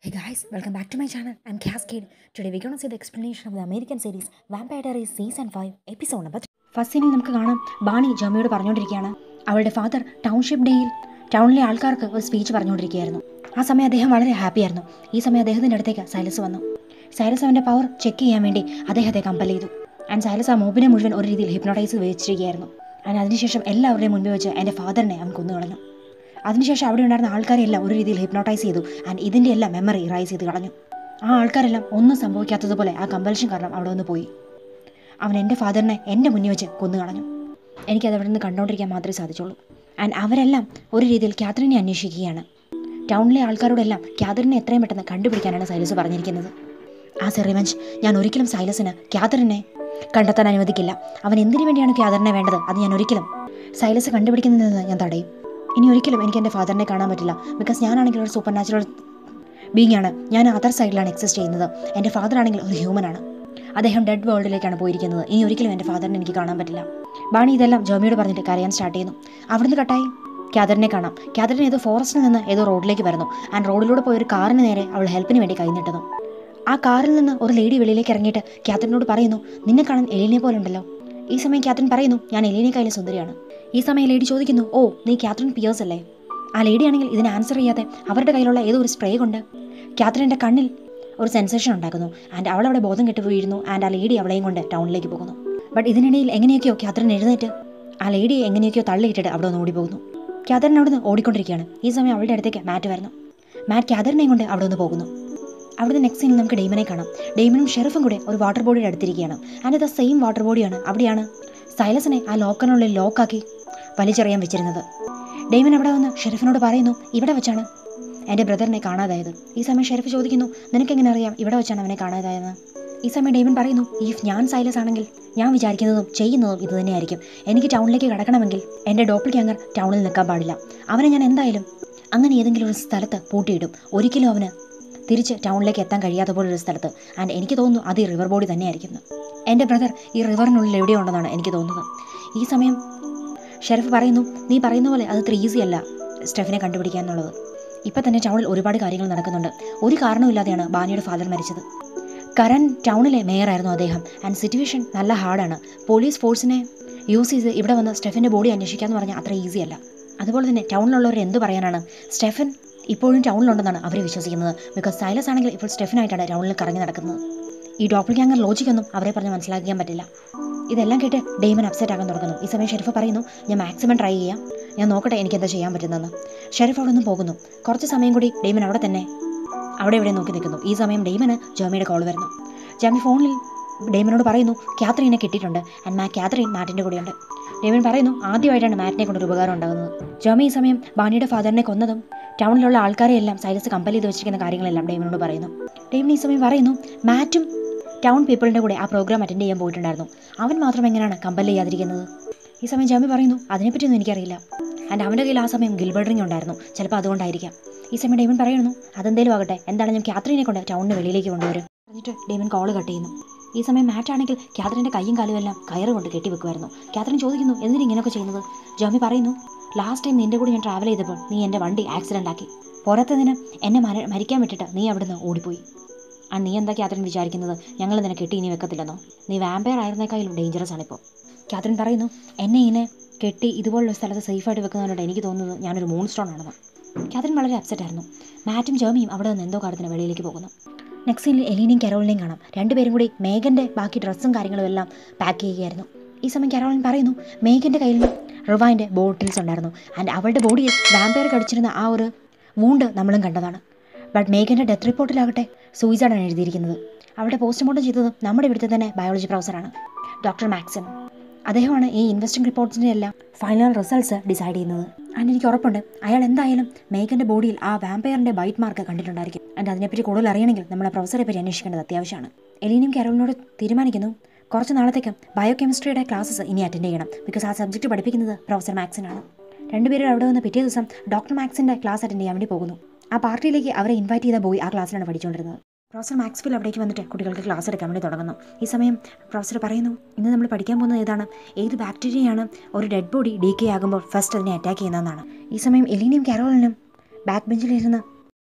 Hey guys, welcome back to my channel. I'm Cascade. Today we're gonna see the explanation of the American series Vampire Diaries Season 5, Episode number 3. First സീനിൽ നമുക്ക് കാണാം ബാണി ജോമിയോട് പറഞ്ഞുകൊണ്ടിരിക്കുകയാണ് അവളുടെ father township ഡേയിൽ ടൗണിലെ ആൾക്കാർക്ക് ഒരു സ്പീച്ച് പറഞ്ഞുകൊണ്ടിരിക്കുകയായിരുന്നു ആ സമയം അദ്ദേഹം വളരെ ഹാപ്പി ആയിരുന്നു ഈ സമയം അദ്ദേഹത്തിൻ്റെ അടുത്തേക്ക് സൈലസ് വന്നു സൈലസ് അവൻ്റെ പവർ ചെക്ക് ചെയ്യാൻ വേണ്ടി അദ്ദേഹത്തെ കമ്പൽ ചെയ്തു ആൻഡ് സൈലസ് ആ മോബിനെ മുഴുവൻ ഒരു രീതിയിൽ ഹിപ്നോട്ടൈസ് വെച്ചിരിക്കുകയായിരുന്നു ആൻഡ് അതിനുശേഷം എല്ലാവരുടെയും മുൻപിൽ വെച്ച് എൻ്റെ ഫാദറിനെ അവൻ കൊന്നു കളഞ്ഞു അതിനുശേഷം അവിടെ ഉണ്ടായിരുന്ന ആൾക്കാരെല്ലാം ഒരു രീതിയിൽ ഹിപ്നോട്ടൈസ് ചെയ്തു ആൻഡ് ഇതിൻ്റെ എല്ലാം മെമ്മറി റൈസ് ചെയ്ത് കളഞ്ഞു ആ ആൾക്കാരെല്ലാം ഒന്നും സംഭവിക്കാത്തതുപോലെ ആ കമ്പൽഷൻ കാരണം അവിടെ നിന്ന് പോയി അവൻ എൻ്റെ ഫാദറിനെ എൻ്റെ മുന്നിൽ വെച്ച് കൊന്നു കളഞ്ഞു എനിക്കത് അവിടെ നിന്ന് കണ്ടുകൊണ്ടിരിക്കാൻ മാത്രമേ സാധിച്ചുള്ളൂ ആൻഡ് അവരെല്ലാം ഒരു രീതിയിൽ ക്യാതറിനെ അന്വേഷിക്കുകയാണ് ടൗണിലെ ആൾക്കാരോടെല്ലാം ക്യാതറിനെ എത്രയും പെട്ടെന്ന് കണ്ടുപിടിക്കാനാണ് സൈലസ് പറഞ്ഞിരിക്കുന്നത് ആ സെറിവഞ്ച് ഞാൻ ഒരിക്കലും സൈലസിന് ക്യാതറിനെ കണ്ടെത്താൻ അനുവദിക്കില്ല അവൻ എന്തിനു വേണ്ടിയാണ് ക്യാതറിനെ വേണ്ടത് അത് ഞാൻ ഒരിക്കലും സൈലസ് കണ്ടുപിടിക്കുന്നതിൽ നിന്ന് ഞാൻ തടയും ഇനി ഒരിക്കലും എനിക്ക് എൻ്റെ ഫാദറിനെ കാണാൻ പറ്റില്ല ബിക്കോസ് ഞാനാണെങ്കിൽ ഒരു സൂപ്പർ നാച്ചുറൽ ബീങ് ആണ് ഞാൻ അതർ സൈഡിലാണ് എക്സിസ്റ്റ് ചെയ്യുന്നത് എൻ്റെ ഫാദർ ആണെങ്കിൽ ഒരു ഹ്യൂമൻ ആണ് അദ്ദേഹം ഡെഡ് വേൾഡിലേക്കാണ് പോയിരിക്കുന്നത് ഇനി ഒരിക്കലും എൻ്റെ ഫാദറിനെ എനിക്ക് കാണാൻ പറ്റില്ല ബാണി ഇതെല്ലാം ജോമിയോട് പറഞ്ഞിട്ട് കരയാൻ സ്റ്റാർട്ട് ചെയ്യുന്നു അവിടുന്ന് കട്ടായി ക്യാദറിനെ കാണാം ക്യാദറിന് ഏതോ ഫോറസ്റ്റിൽ നിന്ന് ഏതോ റോഡിലേക്ക് വരുന്നു ആൻഡ് റോഡിലൂടെ പോയ ഒരു കാറിന് നേരെ അവൾ ഹെൽപ്പിന് വേണ്ടി കൈ നീട്ടുന്നു ആ കാറിൽ നിന്ന് ഒരു ലേഡി വെളിയിലേക്ക് ഇറങ്ങിയിട്ട് ക്യാത്തറിനോട് പറയുന്നു നിന്നെ കാണാൻ എലീനെ പോലെ ഉണ്ടല്ലോ ഈ സമയം ക്യാത്തറിൻ പറയുന്നു ഞാൻ എലീനേക്കാളും സുന്ദരിയാണ് ഈ സമയം ലേഡി ചോദിക്കുന്നു ഓ നീ ക്യാത്തറിൻ പിയേഴ്സ് അല്ലേ ആ ലേഡി ആണെങ്കിൽ ഇതിന് ആൻസർ ചെയ്യാതെ അവരുടെ കയ്യിലുള്ള ഏതോ ഒരു സ്പ്രേ കൊണ്ട് ക്യാത്തറിൻ്റെ കണ്ണിൽ ഒരു സെൻസേഷൻ ഉണ്ടാക്കുന്നു ആൻഡ് അവൾ അവിടെ ബോധം കെട്ട് വീഴുന്നു ആൻഡ് ആ ലേഡി അവളെയും കൊണ്ട് ടൗണിലേക്ക് പോകുന്നു ബട്ട് ഇതിനിടയിൽ എങ്ങനെയൊക്കെയോ ക്യാത്തറിൻ എഴുന്നേറ്റ് ആ ലേഡിയെ എങ്ങനെയൊക്കെയോ തള്ളിയിട്ടിട്ട് അവിടെ നിന്ന് ഓടി പോകുന്നു ക്യാതറിൻ അവിടെ നിന്ന് ഓടിക്കൊണ്ടിരിക്കുകയാണ് ഈ സമയം അവളുടെ അടുത്തേക്ക് മാറ്റ് വരുന്നു മാറ്റ് ക്യാതറിനെയും കൊണ്ട് അവിടെ നിന്ന് പോകുന്നു അവിടുന്ന് നെക്സ്റ്റ് സീനിൽ നമുക്ക് ഡെയ്മനെ കാണാം ഡെയ്മനും ഷെറിഫും കൂടെ ഒരു വാട്ടർ ബോഡിയുടെ അടുത്തിരിക്കുകയാണ് ആൻഡ് ഇത് സെയിം വാട്ടർ ബോഡിയാണ് അവിടെയാണ് സൈലസിനെ ആ ലോക്കറിനുള്ളിൽ ലോക്കാക്കി വലിച്ചെറിയാൻ വെച്ചിരുന്നത് ഡെയ്മൻ അവിടെ വന്ന് ഷെറിഫിനോട് പറയുന്നു ഇവിടെ വെച്ചാണ് എൻ്റെ ബ്രദറിനെ കാണാതായത് ഈ സമയം ഷെറിഫ് ചോദിക്കുന്നു നിനക്കെങ്ങനെ അറിയാം ഇവിടെ വെച്ചാണ് അവനെ കാണാതായതെന്ന് ഈ സമയം ഡെയ്മൻ പറയുന്നു ഇഫ് ഞാൻ സൈലസ് ആണെങ്കിൽ ഞാൻ വിചാരിക്കുന്നതും ചെയ്യുന്നതും ഇത് തന്നെയായിരിക്കും എനിക്ക് ടൗണിലേക്ക് കടക്കണമെങ്കിൽ എൻ്റെ ഡോപ്പിൾ ഗ്യാങ്ങർ ടൗണിൽ നിൽക്കാൻ പാടില്ല അവനെ ഞാൻ എന്തായാലും അങ്ങനെ ഏതെങ്കിലും ഒരു സ്ഥലത്ത് പൂട്ടിയിടും ഒരിക്കലും അവന് തിരിച്ച് ടൗണിലേക്ക് എത്താൻ കഴിയാത്ത പോലെ ഒരു സ്ഥലത്ത് ആൻഡ് എനിക്ക് തോന്നുന്നു അത് ഈ റിവർ ബോഡി തന്നെയായിരിക്കും എൻ്റെ ബ്രദർ ഈ റിവറിനുള്ളിൽ എവിടെയോ ഉണ്ടെന്നാണ് എനിക്ക് തോന്നുന്നത് ഈ സമയം ഷെറിഫ് പറയുന്നു നീ പറയുന്ന പോലെ അത് ഇത്ര ഈസി അല്ല സ്റ്റെഫിനെ കണ്ടുപിടിക്കുക എന്നുള്ളത് ഇപ്പം തന്നെ ടൗണിൽ ഒരുപാട് കാര്യങ്ങൾ നടക്കുന്നുണ്ട് ഒരു കാരണമില്ലാതെയാണ് ബാനിയുടെ ഫാദർ മരിച്ചത് കരൺ ടൗണിലെ മേയറായിരുന്നു അദ്ദേഹം ആൻഡ് സിറ്റുവേഷൻ നല്ല ഹാർഡാണ് പോലീസ് ഫോഴ്സിനെ യൂസ് ചെയ്ത് ഇവിടെ വന്ന് സ്റ്റെഫിൻ്റെ ബോഡി അന്വേഷിക്കുക എന്ന് പറഞ്ഞാൽ അത്ര ഈസി അല്ല അതുപോലെ തന്നെ ടൗണിലുള്ളവർ എന്ത് പറയാനാണ് സ്റ്റെഫൻ ഇപ്പോഴും ടൗണിലുണ്ടെന്നാണ് അവർ വിശ്വസിക്കുന്നത് ബിക്കോസ് സൈലസ് ആണെങ്കിൽ ഇപ്പോൾ സ്റ്റെഫിനായിട്ടാണ് ടൗണിൽ കറങ്ങി നടക്കുന്നത് ഈ ഡോപ്പിൾ ഗ്യാങ്ങർ ലോജിക്കൊന്നും അവരെ പറഞ്ഞ് മനസ്സിലാക്കാൻ പറ്റില്ല ഇതെല്ലാം കേട്ട് ഡെയ്മൻ അപ്സെറ്റ് ആകാൻ തുടങ്ങുന്നു ഈ സമയം ഷെരീഫ് പറയുന്നു ഞാൻ മാക്സിമം ട്രൈ ചെയ്യാം ഞാൻ നോക്കട്ടെ എനിക്ക് എന്താ ചെയ്യാൻ പറ്റുന്നതെന്ന് ഷെരീഫ് അവിടെ നിന്ന് പോകുന്നു കുറച്ച് സമയം കൂടി ഡെയ്മൻ അവിടെ തന്നെ അവിടെ ഇവിടെ നോക്കി നിൽക്കുന്നു ഈ സമയം ഡെയ്മന് ജോമിയുടെ കോൾ വരുന്നു ജോമി ഫോണിൽ ഡെയ്മനോട് പറയുന്നു ക്യാത്രീനെ കിട്ടിയിട്ടുണ്ട് ആൻഡ് മാ ക്യാത്രീൻ മാറ്റിൻ്റെ കൂടെയുണ്ട് ഡെയ്മൻ പറയുന്നു ആദ്യമായിട്ടാണ് മാറ്റിനെ കൊണ്ടൊരു ഉപകാരം ഉണ്ടാകുന്നത് ജോമി ഈ സമയം ബാണിയുടെ ഫാദറിനെ കൊന്നതും ടൗണിലുള്ള ആൾക്കാരെയെല്ലാം സൈലസ് കമ്പൽ ചെയ്ത് വെച്ചിരിക്കുന്ന കാര്യങ്ങളെല്ലാം ഡെയ്മനോട് പറയുന്നു ഡെയ്മൻ ഈ സമയം പറയുന്നു മാറ്റും ടൗൺ പീപ്പിളിൻ്റെ കൂടെ ആ പ്രോഗ്രാം അറ്റൻഡ് ചെയ്യാൻ പോയിട്ടുണ്ടായിരുന്നു അവൻ മാത്രം എങ്ങനെയാണ് കമ്പൽ ചെയ്യാതിരിക്കുന്നത് ഈ സമയം ജാമി പറയുന്നു അതിനെപ്പറ്റിയൊന്നും എനിക്കറിയില്ല ആൻഡ് അവൻ്റെ കയ്യിൽ ആ സമയം ഗിൽബർഡ് റിംഗ് ഉണ്ടായിരുന്നു ചിലപ്പോൾ അതുകൊണ്ടായിരിക്കാം ഈ സമയം ഡെയ്മൻ പറയുന്നു അതെന്തേലും ആകട്ടെ എന്താണ് ഞാൻ ക്യാത്രീനെ കൊണ്ട് ടൗണിന് വെളിയിലേക്ക് കൊണ്ടുവരും പറഞ്ഞിട്ട് ഡെയ്മൻ കോള് കട്ട് ചെയ്യുന്നു ഈ സമയം മാറ്റ് ആണെങ്കിൽ ക്യാത്രീൻ്റെ കൈയും കാലും എല്ലാം കയറ് കൊണ്ട് കെട്ടിവെക്കുമായിരുന്നു ക്യാത്രീൻ ചോദിക്കുന്നു എന്തിനാ ഇങ്ങനെയൊക്കെ ചെയ്യുന്നത് ജോമി പറയുന്നു ലാസ്റ്റ് ടൈം നിൻ്റെ കൂടെ ഞാൻ ട്രാവൽ ചെയ്തപ്പോൾ നീ എൻ്റെ വണ്ടി ആക്സിഡൻ്റ് ആക്കി പോരാത്തതിന് എന്നെ മര മരിക്കാൻ വിട്ടിട്ട് നീ അവിടുന്ന് ഓടിപ്പോയി ആ നീ എന്താ ക്യാത്രിൻ വിചാരിക്കുന്നത് ഞങ്ങൾ നിന്നെ കെട്ടി ഇനി വെക്കത്തില്ലെന്നോ നീ വാമ്പയർ ആയിരുന്നേക്കാളും ഡേഞ്ചറസ് ആണിപ്പോൾ ക്യാത്രിൻ പറയുന്നു എന്നെ ഇങ്ങനെ കെട്ടി ഇതുപോലുള്ള സ്ഥലത്ത് സേഫായിട്ട് വെക്കുന്നതുകൊണ്ട് എനിക്ക് തോന്നുന്നത് ഞാനൊരു മൂൺ സ്റ്റോൺ ആണെന്ന് ക്യാത്രിൻ വളരെ അപ്സെറ്റ് ആയിരുന്നു മാറ്റും ജേമിയും അവിടെ നിന്ന് എന്തോ കാര്യത്തിന് വെളിയിലേക്ക് പോകുന്നു നെക്സ്റ്റ് സീനിൽ എലീനയും കരോളിനെയും കാണാം രണ്ടുപേരും കൂടി മേഘൻ്റെ ബാക്കി ഡ്രസ്സും കാര്യങ്ങളും എല്ലാം പാക്ക് ചെയ്യുകയായിരുന്നു ഈ സമയം കരോളിൻ പറയുന്നു മേഘൻ്റെ കയ്യിൽ റിവൈൻ്റെ ബോട്ടിൽസ് ഉണ്ടായിരുന്നു ആൻഡ് അവളുടെ ബോഡിയിൽ വാമ്പയർ കടിച്ചിരുന്ന ആ ഒരു വൂണ്ട് നമ്മളും കണ്ടതാണ് ബട്ട് മേഘൻ്റെ ഡെത്ത് റിപ്പോർട്ടിലാകട്ടെ സൂയിസൈഡാണ് എഴുതിയിരിക്കുന്നത് അവിടെ പോസ്റ്റ്മോർട്ടം ചെയ്തത് നമ്മുടെ ഇവിടുത്തെ തന്നെ ബയോളജി പ്രൊഫസറാണ് ഡോക്ടർ മാക്സൺ അദ്ദേഹമാണ് ഈ ഇൻവെസ്റ്റിംഗ് റിപ്പോർട്ട്സിൻ്റെ എല്ലാം ഫൈനൽ റിസൾട്ട്സ് ഡിസൈഡ് ചെയ്യുന്നത് ആൻഡ് എനിക്ക് ഉറപ്പുണ്ട് അയാൾ എന്തായാലും മേഘൻ്റെ ബോഡിയിൽ ആ വാമ്പയറിൻ്റെ ബൈറ്റ് മാർക്ക് കണ്ടിട്ടുണ്ടായിരിക്കും ആൻഡ് അതിനെപ്പറ്റി കൂടുതൽ അറിയണമെങ്കിൽ നമ്മളെ പ്രൊഫസറെ പറ്റി അന്വേഷിക്കേണ്ടത് അത്യാവശ്യമാണ് എലീനും കാരോളിനോട് തീരുമാനിക്കുന്നു കുറച്ച് നാളത്തേക്ക് ബയോ കെമിസ്ട്രിയുടെ ക്ലാസ്സസ് ഇനി അറ്റൻഡ് ചെയ്യണം ബിക്കോസ് ആ സബ്ജക്റ്റ് പഠിപ്പിക്കുന്നത് പ്രൊഫസർ മാക്സനാണ് രണ്ടുപേരും അവിടെ നിന്ന് പിറ്റേ ദിവസം ഡോക്ടർ മാക്സിൻ്റെ ക്ലാസ് അറ്റൻഡ് ചെയ്യാൻ വേണ്ടി പോകുന്നു ആ പാർട്ടിയിലേക്ക് അവരെ ഇൻവൈറ്റ് ചെയ്ത ബോയ് ആ ക്ലാസ്സിലാണ് പഠിച്ചുകൊണ്ടിരുന്നത് പ്രൊഫസർ മാക്സ്ഫിൽ അവിടേക്ക് വന്നിട്ട് കുട്ടികൾക്ക് ക്ലാസ് എടുക്കാൻ വേണ്ടി തുടങ്ങുന്നു ഈ സമയം പ്രൊഫസർ പറയുന്നു ഇന്ന് നമ്മൾ പഠിക്കാൻ പോകുന്നത് ഏതാണ് ഏത് ബാക്ടീരിയയാണ് ഒരു ഡെഡ് ബോഡി ഡീ കെ ആകുമ്പോൾ ഫസ്റ്റ് അതിനെ അറ്റാക്ക് ചെയ്യുന്നതെന്നാണ് ഈ സമയം എലീനയും കാരോളിനും ബാക്ക് ബെഞ്ചിലിരുന്ന്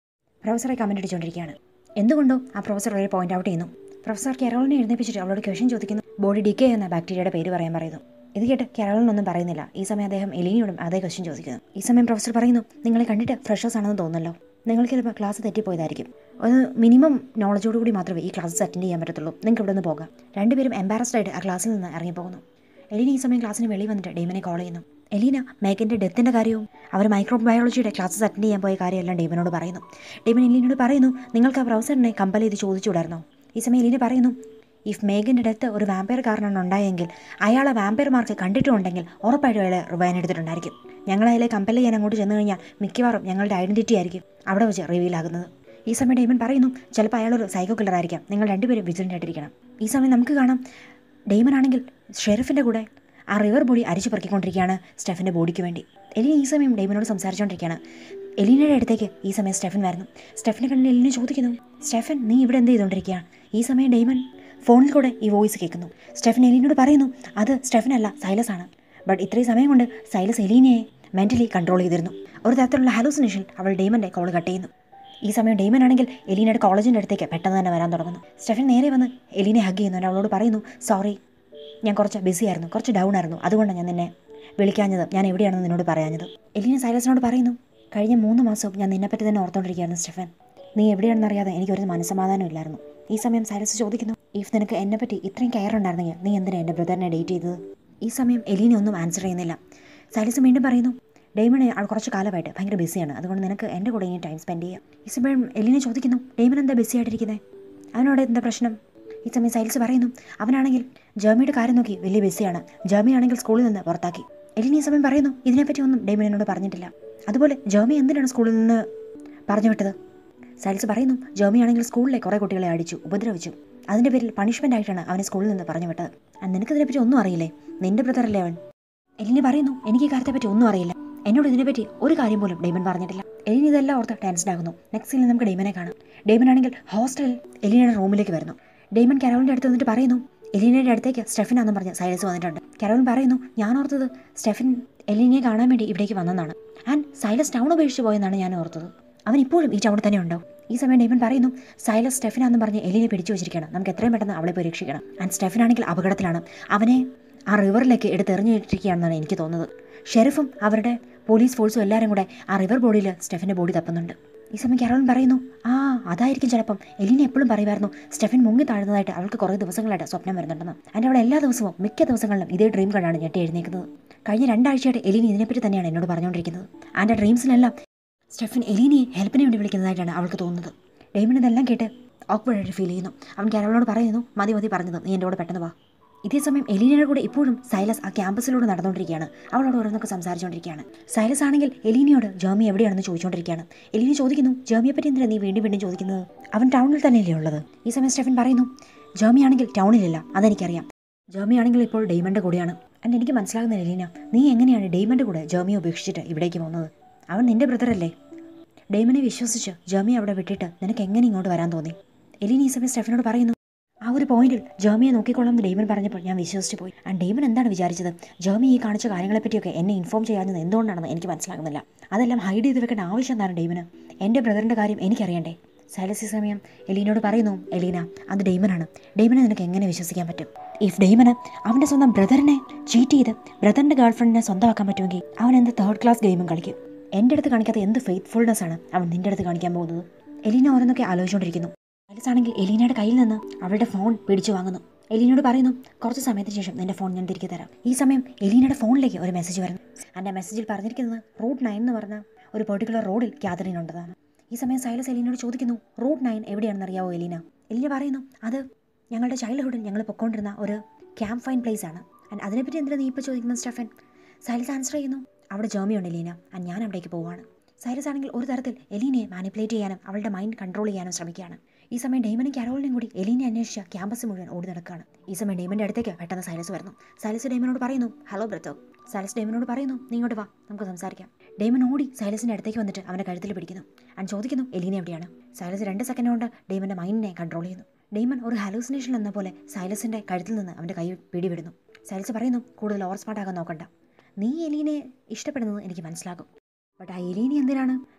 പ്രൊഫസറെ കമൻ്റ് അടിച്ചുകൊണ്ടിരിക്കുകയാണ് എന്തുകൊണ്ടോ ആ പ്രൊഫസർ ഒരു പോയിന്റ് ഔട്ട് ചെയ്യുന്നു പ്രൊഫസർ കെറോളിനെ എഴുന്നേപ്പിച്ചിട്ട് അവളോട് ക്വസ്റ്റ്യൻ ചോദിക്കുന്നു ബോഡി ഡിക്കേ എന്ന ബാക്ടീരിയയുടെ പേര് പറയാൻ പറയുന്നു ഇത് കേട്ട് കെറോളിനൊന്നും പറയുന്നില്ല ഈ സമയം അദ്ദേഹം എലീനയോടും അതേ ക്വസ്റ്റ്യൻ ചോദിക്കുന്നു ഈ സമയം പ്രൊഫസർ പറയുന്നു നിങ്ങളെ കണ്ടിട്ട് ഫ്രഷേഴ്സ് ആണെന്ന് തോന്നുന്നല്ലോ നിങ്ങൾക്ക് ചിലപ്പോൾ ക്ലാസ് തെറ്റിപ്പോയതായിരിക്കും ഒരു മിനിമം നോളജോട് കൂടി മാത്രമേ ഈ ക്ലാസ് അറ്റൻഡ് ചെയ്യാൻ പറ്റത്തുള്ളൂ നിങ്ങൾക്ക് ഇവിടെ നിന്ന് പോകാം രണ്ടുപേരും എംബാരസ്ഡ് ആയിട്ട് ആ ക്ലാസ്സിൽ നിന്ന് ഇറങ്ങിപ്പോകുന്നു എലീന ഈ സമയം ക്ലാസ്സിന് വെളിയിൽ വന്നിട്ട് ഡെയ്മനെ കോൾ ചെയ്യുന്നു എലീന മേഘൻ്റെ ഡെത്തിൻ്റെ കാര്യവും അവർ മൈക്രോ ബയോളജിയുടെ ക്ലാസ്സസ് അറ്റൻഡ് ചെയ്യാൻ പോയ കാര്യമെല്ലാം ഡെയ്മനോട് പറയുന്നു ഡെയ്മൻ എലീനോട് പറയുന്നു നിങ്ങൾക്ക് ആ പ്രൊഫസറിനെ കമ്പൽ ചെയ്ത് ചോദിച്ചുകൂടായിരുന്നോ ഈ സമയം എലീന പറയുന്നു ഇഫ് മേഘൻ്റെ ഡെത്ത് ഒരു വാമ്പയർ കാരണമാണ് ഉണ്ടായെങ്കിൽ അയാളെ വാമ്പയർമാർക്ക് കണ്ടിട്ടുണ്ടെങ്കിൽ ഉറപ്പായിട്ടും അയാളെ റിവൈൻ എടുത്തിട്ടുണ്ടായിരിക്കും ഞങ്ങൾ അയാളെ കമ്പൽ ചെയ്യാൻ അങ്ങോട്ട് ചെന്ന് കഴിഞ്ഞാൽ മിക്കവാറും ഞങ്ങളുടെ ഐഡൻറ്റിറ്റി ആയിരിക്കും അവിടെ വെച്ച് റിവീൽ ആകുന്നത് ഈ സമയം ഡെയ്മൻ പറയുന്നു ചിലപ്പോൾ അയാളൊരു സൈക്കോ കില്ലർ ആയിരിക്കാം നിങ്ങൾ രണ്ടുപേരും വിജിലൻ്റ് ആയിട്ടിരിക്കണം ഈ സമയം നമുക്ക് കാണാം ഡെയ്മൻ ആണെങ്കിൽ ഷെറിഫിൻ്റെ കൂടെ ആ റിവർ ബോഡി അരിച്ചു പെറുക്കിക്കൊണ്ടിരിക്കുകയാണ് സ്റ്റെഫിൻ്റെ ബോഡിക്ക് വേണ്ടി എലീന ഈ സമയം ഡെയ്മനോട് സംസാരിച്ചുകൊണ്ടിരിക്കുകയാണ് എലീനയുടെ അടുത്തേക്ക് ഈ സമയം സ്റ്റെഫൻ വരുന്നു സ്റ്റെഫിനെ കണ്ടിട്ട് എലീന ചോദിക്കുന്നു സ്റ്റെഫൻ നീ ഇവിടെ എന്ത് ചെയ്തുകൊണ്ടിരിക്കുകയാണ് ഈ സമയം ഡെയ്മൻ ഫോണിൽ കൂടെ ഈ വോയിസ് കേൾക്കുന്നു സ്റ്റെഫൻ എലീനോട് പറയുന്നു അത് സ്റ്റെഫനല്ല സൈലസ് ആണ് ബട്ട് ഇത്രയും സമയം കൊണ്ട് സൈലസ് എലീനയെ മെൻ്റലി കൺട്രോൾ ചെയ്തിരുന്നു ഒരു തരത്തിലുള്ള ഹാലൂസിനേഷൻ അവൾ ഡെയ്മൻ്റെ കോൾ കട്ട് ചെയ്യുന്നു ഈ സമയം ഡെയ്മൻ ആണെങ്കിൽ എലീനയുടെ കോളേജിൻ്റെ അടുത്തേക്ക് പെട്ടെന്ന് തന്നെ വരാൻ തുടങ്ങുന്നു സ്റ്റെഫൻ നേരെ വന്ന് എലീനെ ഹഗ് ചെയ്യുന്നു അവളോട് പറയുന്നു സോറി ഞാൻ കുറച്ച് ബിസി ആയിരുന്നു കുറച്ച് ഡൗൺ ആയിരുന്നു അതുകൊണ്ടാണ് ഞാൻ നിന്നെ വിളിക്കാഞ്ഞത് ഞാൻ എവിടെയാണെന്ന് നിന്നോട് പറയാഞ്ഞത് എലീന സൈലസിനോട് പറയുന്നു കഴിഞ്ഞ മൂന്ന് മാസവും ഞാൻ നിന്നെപ്പറ്റി തന്നെ ഓർത്തുകൊണ്ടിരിക്കുകയായിരുന്നു സ്റ്റെഫൻ നീ എവിടെയാണെന്ന് അറിയാതെ എനിക്കൊരു മനസ്സമാധാനം ഇല്ലായിരുന്നു ഈ സമയം സൈലസ് ചോദിക്കുന്നു ഇഫ് നിനക്ക് എന്നെപ്പറ്റി ഇത്രയും കെയർ ഉണ്ടായിരുന്നെങ്കിൽ നീ എന്തിനാ എൻ്റെ ബ്രദറിനെ ഡേറ്റ് ചെയ്തത് ഈ സമയം എലീന ഒന്നും ആൻസർ ചെയ്യുന്നില്ല സൈലസ് വീണ്ടും പറയുന്നു ഡെയ്മൺ ആൾ കുറച്ച് കാലമായിട്ട് ഭയങ്കര ബിസിയാണ് അതുകൊണ്ട് നിനക്ക് എൻ്റെ കൂടെ ഇനി ടൈം സ്പെൻഡ് ചെയ്യാം ഈ സമയം എലീനെ ചോദിക്കുന്നു ഡെയ്മൺ എന്താ ബിസി ആയിട്ടിരിക്കുന്നത് അവനോട് എന്താ പ്രശ്നം ഈ സമയം സൈൽസ് പറയുന്നു അവനാണെങ്കിൽ ജർമിയുടെ കാര്യം നോക്കി വലിയ ബിസിയാണ് ജർമി ആണെങ്കിൽ സ്കൂളിൽ നിന്ന് പുറത്താക്കി എലിൻ ഈ സമയം പറയുന്നു ഇതിനെപ്പറ്റി ഒന്നും ഡെയ്മൻ എന്നോട് പറഞ്ഞിട്ടില്ല അതുപോലെ ജർമി എന്തിനാണ് സ്കൂളിൽ നിന്ന് പറഞ്ഞു വിട്ടത് സൈൽസ് പറയുന്നു ജർമി ആണെങ്കിൽ സ്കൂളിലെ കുറേ കുട്ടികളെ അടിച്ചു ഉപദ്രവിച്ചു അതിൻ്റെ പേരിൽ പണിഷ്മെൻ്റ് ആയിട്ടാണ് അവനെ സ്കൂളിൽ നിന്ന് പറഞ്ഞു വിട്ടത് And നിനക്കതിനെപ്പറ്റി ഒന്നും അറിയില്ലേ നിന്റെ ബ്രദറല്ലേ അവൻ എലിനെ പറയുന്നു എനിക്ക് ഈ കാര്യത്തെപ്പറ്റി ഒന്നും അറിയില്ല എന്നോട് ഇതിനെപ്പറ്റി ഒരു കാര്യം പോലും ഡെയ്മൻ പറഞ്ഞിട്ടില്ല എലിൻ ഇതെല്ലാം ഓർത്ത് ടെൻഷൻ ആകുന്നു നെക്സ്റ്റ് സീനിൽ നമുക്ക് ഡെയ്മനെ കാണാം ഡെയ്മൻ ആണെങ്കിൽ ഹോസ്റ്റലിൽ എലീനയുടെ റൂമിലേക്ക് വരുന്നു ഡെയ്മൻ കരോളിൻ്റെ അടുത്ത് വന്നിട്ട് പറയുന്നു എലീനയുടെ അടുത്തേക്ക് സ്റ്റെഫിനാന്നും പറഞ്ഞ് സൈലസ് വന്നിട്ടുണ്ട് കരോളിൻ പറയുന്നു ഞാൻ ഓർത്തത് സ്റ്റെഫിൻ എലീനയെ കാണാൻ വേണ്ടി ഇവിടേക്ക് വന്നതാണ് ആൻഡ് സൈലസ് ടൗൺ ഉപേക്ഷിച്ച് പോയെന്നാണ് ഞാൻ ഓർത്തത് അവൻ ഇപ്പോഴും ഈ ടൗണിൽ തന്നെ ഉണ്ടോ ഈ സമയം ഡെയ്മൻ പറയുന്നു സൈലസ് സ്റ്റെഫിനാന്നും പറഞ്ഞ് എലീനെ പിടിച്ചു വെച്ചിരിക്കണം നമുക്ക് എത്രയും പെട്ടെന്ന് അവളെ പോയി രക്ഷിക്കണം ആൻഡ് സ്റ്റെഫിൻ ആണെങ്കിൽ അപകടത്തിലാണ് അവനെ ആ റിവറിലേക്ക് എടുത്തെറിഞ്ഞിട്ടിരിക്കുകയാണെന്നാണ് എനിക്ക് തോന്നുന്നത് ഷെറിഫും അവരുടെ പോലീസ് ഫോഴ്സും എല്ലാവരും കൂടെ ആ റിവർ ബോഡിയിൽ സ്റ്റെഫിൻ്റെ ബോഡി തപ്പുന്നുണ്ട് ഈ സമയം കരോളിൻ പറയുന്നു ആ അതായിരിക്കും ചിലപ്പം എലീന എപ്പോഴും പറയുമായിരുന്നു സ്റ്റെഫിൻ മുങ്ങി താഴുന്നതായിട്ട് അവൾക്ക് കുറേ ദിവസങ്ങളായിട്ട് സ്വപ്നം വരുന്നുണ്ടെന്ന് അതിൻ്റെ അവൾ എല്ലാ ദിവസവും മിക്ക ദിവസങ്ങളിലും ഇതേ ഡ്രീം കണ്ടാണ് ഞെട്ടി എഴുന്നേക്കുന്നത് കഴിഞ്ഞ രണ്ടാഴ്ചയായിട്ട് എലീന ഇതിനെപ്പറ്റി തന്നെയാണ് എന്നോട് പറഞ്ഞുകൊണ്ടിരിക്കുന്നത് ആൻ്റെ ഡ്രീംസിലെല്ലാം സ്റ്റെഫിൻ എലീനയെ ഹെൽപ്പിന് വേണ്ടി വിളിക്കുന്നതായിട്ടാണ് അവൾക്ക് തോന്നുന്നത് ഡെയ്മൻ ഇതെല്ലാം കേട്ട് ഓക്വേർഡായിട്ട് ഫീൽ ചെയ്യുന്നു അവൻ കരോളിനോട് പറയുന്നു മതി മതി പറഞ്ഞത് നീ എൻ്റെ കൂടെ പെട്ടെന്ന് വാ ഇതേ സമയം എലീനയുടെ കൂടെ ഇപ്പോഴും സൈലസ് ആ ക്യാമ്പസിലൂടെ നടന്നുകൊണ്ടിരിക്കുകയാണ് അവളോട് ഓരോന്നൊക്കെ സംസാരിച്ചുകൊണ്ടിരിക്കുകയാണ് സൈലസ് ആണെങ്കിൽ എലീനയോട് ജേമി എവിടെയാണെന്ന് ചോദിച്ചുകൊണ്ടിരിക്കുകയാണ് എലീന ചോദിക്കുന്നു ജേമിയെ പറ്റി എന്തിനാണ് നീ വീണ്ടും വീണ്ടും ചോദിക്കുന്നത് അവൻ ടൗണിൽ തന്നെയല്ലേ ഉള്ളത് ഈ സമയം സ്റ്റെഫൻ പറയുന്നു ജേമി ആണെങ്കിൽ ടൗണിലില്ല അതെനിക്കറിയാം ജേമി ആണെങ്കിൽ ഇപ്പോൾ ഡെയ്മൻ്റെ കൂടെയാണ് and എനിക്ക് മനസ്സിലാകുന്നില്ല എലീന നീ എങ്ങനെയാണ് ഡെയ്മൻ്റെ കൂടെ ജേമിയെ ഉപേക്ഷിച്ചിട്ട് ഇവിടേക്ക് പോകുന്നത് അവൻ നിന്റെ ബ്രദറല്ലേ ഡെയ്മനെ വിശ്വസിച്ച് ജേമി അവിടെ വിട്ടിട്ട് നിനക്ക് എങ്ങനെ ഇങ്ങോട്ട് വരാൻ തോന്നി എലീന ഈ സമയം സ്റ്റെഫിനോട് പറയുന്നു ആ ഒരു പോയിന്റിൽ ജേമിയെ നോക്കിക്കൊള്ളാം എന്ന് ഡെയ്മൻ പറഞ്ഞപ്പോൾ ഞാൻ വിശ്വസിച്ച് പോയി ആൻഡ് ഡെയ്മൻ എന്താണ് വിചാരിച്ചത് ജേമി ഈ കാണിച്ച കാര്യങ്ങളെപ്പറ്റിയൊക്കെ എന്നെ ഇൻഫോം ചെയ്യാഞ്ഞത് എന്തുകൊണ്ടാണെന്ന് എനിക്ക് മനസ്സിലാകുന്നില്ല അതെല്ലാം ഹൈഡ് ചെയ്ത് വെക്കേണ്ട ആവശ്യം എന്താണ് ഡെയ്മന് എൻ്റെ ബ്രദറിൻ്റെ കാര്യം എനിക്കറിയണ്ടേ സൈലസ് ഈ സമയം എലീനോട് പറയുന്നു എലീന അത് ഡെയ്മനാണ് ഡെയ്മനെ നിനക്ക് എങ്ങനെ വിശ്വസിക്കാൻ പറ്റും ഇഫ് ഡെയ്മന് അവൻ്റെ സ്വന്തം ബ്രദറിനെ ചീറ്റ് ചെയ്ത് ബ്രദറിൻ്റെ ഗേൾഫ്രണ്ടിനെ സ്വന്തമാക്കാൻ പറ്റുമെങ്കിൽ അവൻ എന്ത് തേർഡ് ക്ലാസ് ഗെയിമും കളിക്കും എൻ്റെ അടുത്ത് കാണിക്കാത്ത എന്ത് ഫെയ്ത്ത്ഫുൾനെസ് ആണ് അവൻ നിൻ്റെ അടുത്ത് കാണിക്കാൻ പോകുന്നത് എലീന ഓരോന്നൊക്കെ ആലോചിച്ചുകൊണ്ടിരിക്കുന്നു സൈലസ് ആണെങ്കിൽ എലീനയുടെ കയ്യിൽ നിന്ന് അവളുടെ ഫോൺ പിടിച്ചു വാങ്ങുന്നു എലീനോട് പറയുന്നു കുറച്ച് സമയത്തിന് ശേഷം നിന്റെ ഫോൺ ഞാൻ തിരികെ തരാം ഈ സമയം എലീനയുടെ ഫോണിലേക്ക് ഒരു മെസ്സേജ് വരുന്നു എൻ്റെ മെസ്സേജിൽ പറഞ്ഞിരിക്കുന്നത് റൂട്ട് നയൻ എന്ന് പറഞ്ഞ ഒരു പെർട്ടിക്കുലർ റോഡിൽ ക്യാതറിൻ ഉണ്ടതാണ് ഈ സമയം സൈലസ് എലീനോട് ചോദിക്കുന്നു റൂട്ട് നയൻ എവിടെയാണെന്ന് അറിയാവോ എലീന എലീന പറയുന്നു അത് ഞങ്ങളുടെ ചൈൽഡ്ഹുഡിൽ ഞങ്ങൾ പൊക്കോണ്ടിരുന്ന ഒരു ക്യാമ്പ് ഫൈൻ പ്ലേസ് ആണ് ആൻഡ് അതിനെപ്പറ്റി എന്തിനാണ് നീ ഇപ്പോൾ ചോദിക്കുന്നത് സ്റ്റഫൻ സൈലസ് ആൻസർ ചെയ്യുന്നു അവിടെ ജേമിയുണ്ട് എലീന ആൻഡ് ഞാൻ അവിടേക്ക് പോവാണ് സൈലസ് ആണെങ്കിൽ ഒരു തരത്തിൽ എലീനയെ മാനിപ്പുലേറ്റ് ചെയ്യാനും അവളുടെ മൈൻഡ് കൺട്രോൾ ചെയ്യാനും ശ്രമിക്കുകയാണ് ഈ സമയം ഡെയ്മനും കാരോളിനെയും കൂടി എലീനെ അന്വേഷിച്ച ക്യാമ്പസ് മുഴുവൻ ഓടി നടക്കുകയാണ് ഈ സമയം ഡെയ്മൻ്റെ അടുത്തേക്ക് പെട്ടെന്ന് സൈലസ് വരുന്നു സൈലസ് ഡെയ്മനോട് പറയുന്നു ഹലോ ബ്രത്തോ സൈലസ് ഡെയ്മനോട് പറയുന്നു നീ ഇങ്ങോട്ട് വാ നമുക്ക് സംസാരിക്കാം ഡെയ്മൻ ഓടി സൈലസിൻ്റെ അടുത്തേക്ക് വന്നിട്ട് അവൻ്റെ കഴുത്തിൽ പിടിക്കുന്നു ആൻഡ് ചോദിക്കുന്നു എലീന എവിടെയാണ് സൈലസ് രണ്ട് സെക്കൻഡ് കൊണ്ട് ഡെയ്മൻ്റെ മൈൻഡിനെ കൺട്രോൾ ചെയ്യുന്നു ഡെയ്മൻ ഒരു ഹലൂസിനേഷൻ എന്ന പോലെ സൈലസിൻ്റെ കഴുത്തിൽ നിന്ന് അവൻ്റെ കൈ പിടിവിടുന്നു സൈലസ് പറയുന്നു കൂടുതൽ ഓവർ സ്മാർട്ട് ആകാൻ നോക്കണ്ട നീ എലീനെ ഇഷ്ടപ്പെടുന്നത് എനിക്ക് മനസ്സിലാകും ബട്ട് ആ എലീനെ എന്തിനാണ്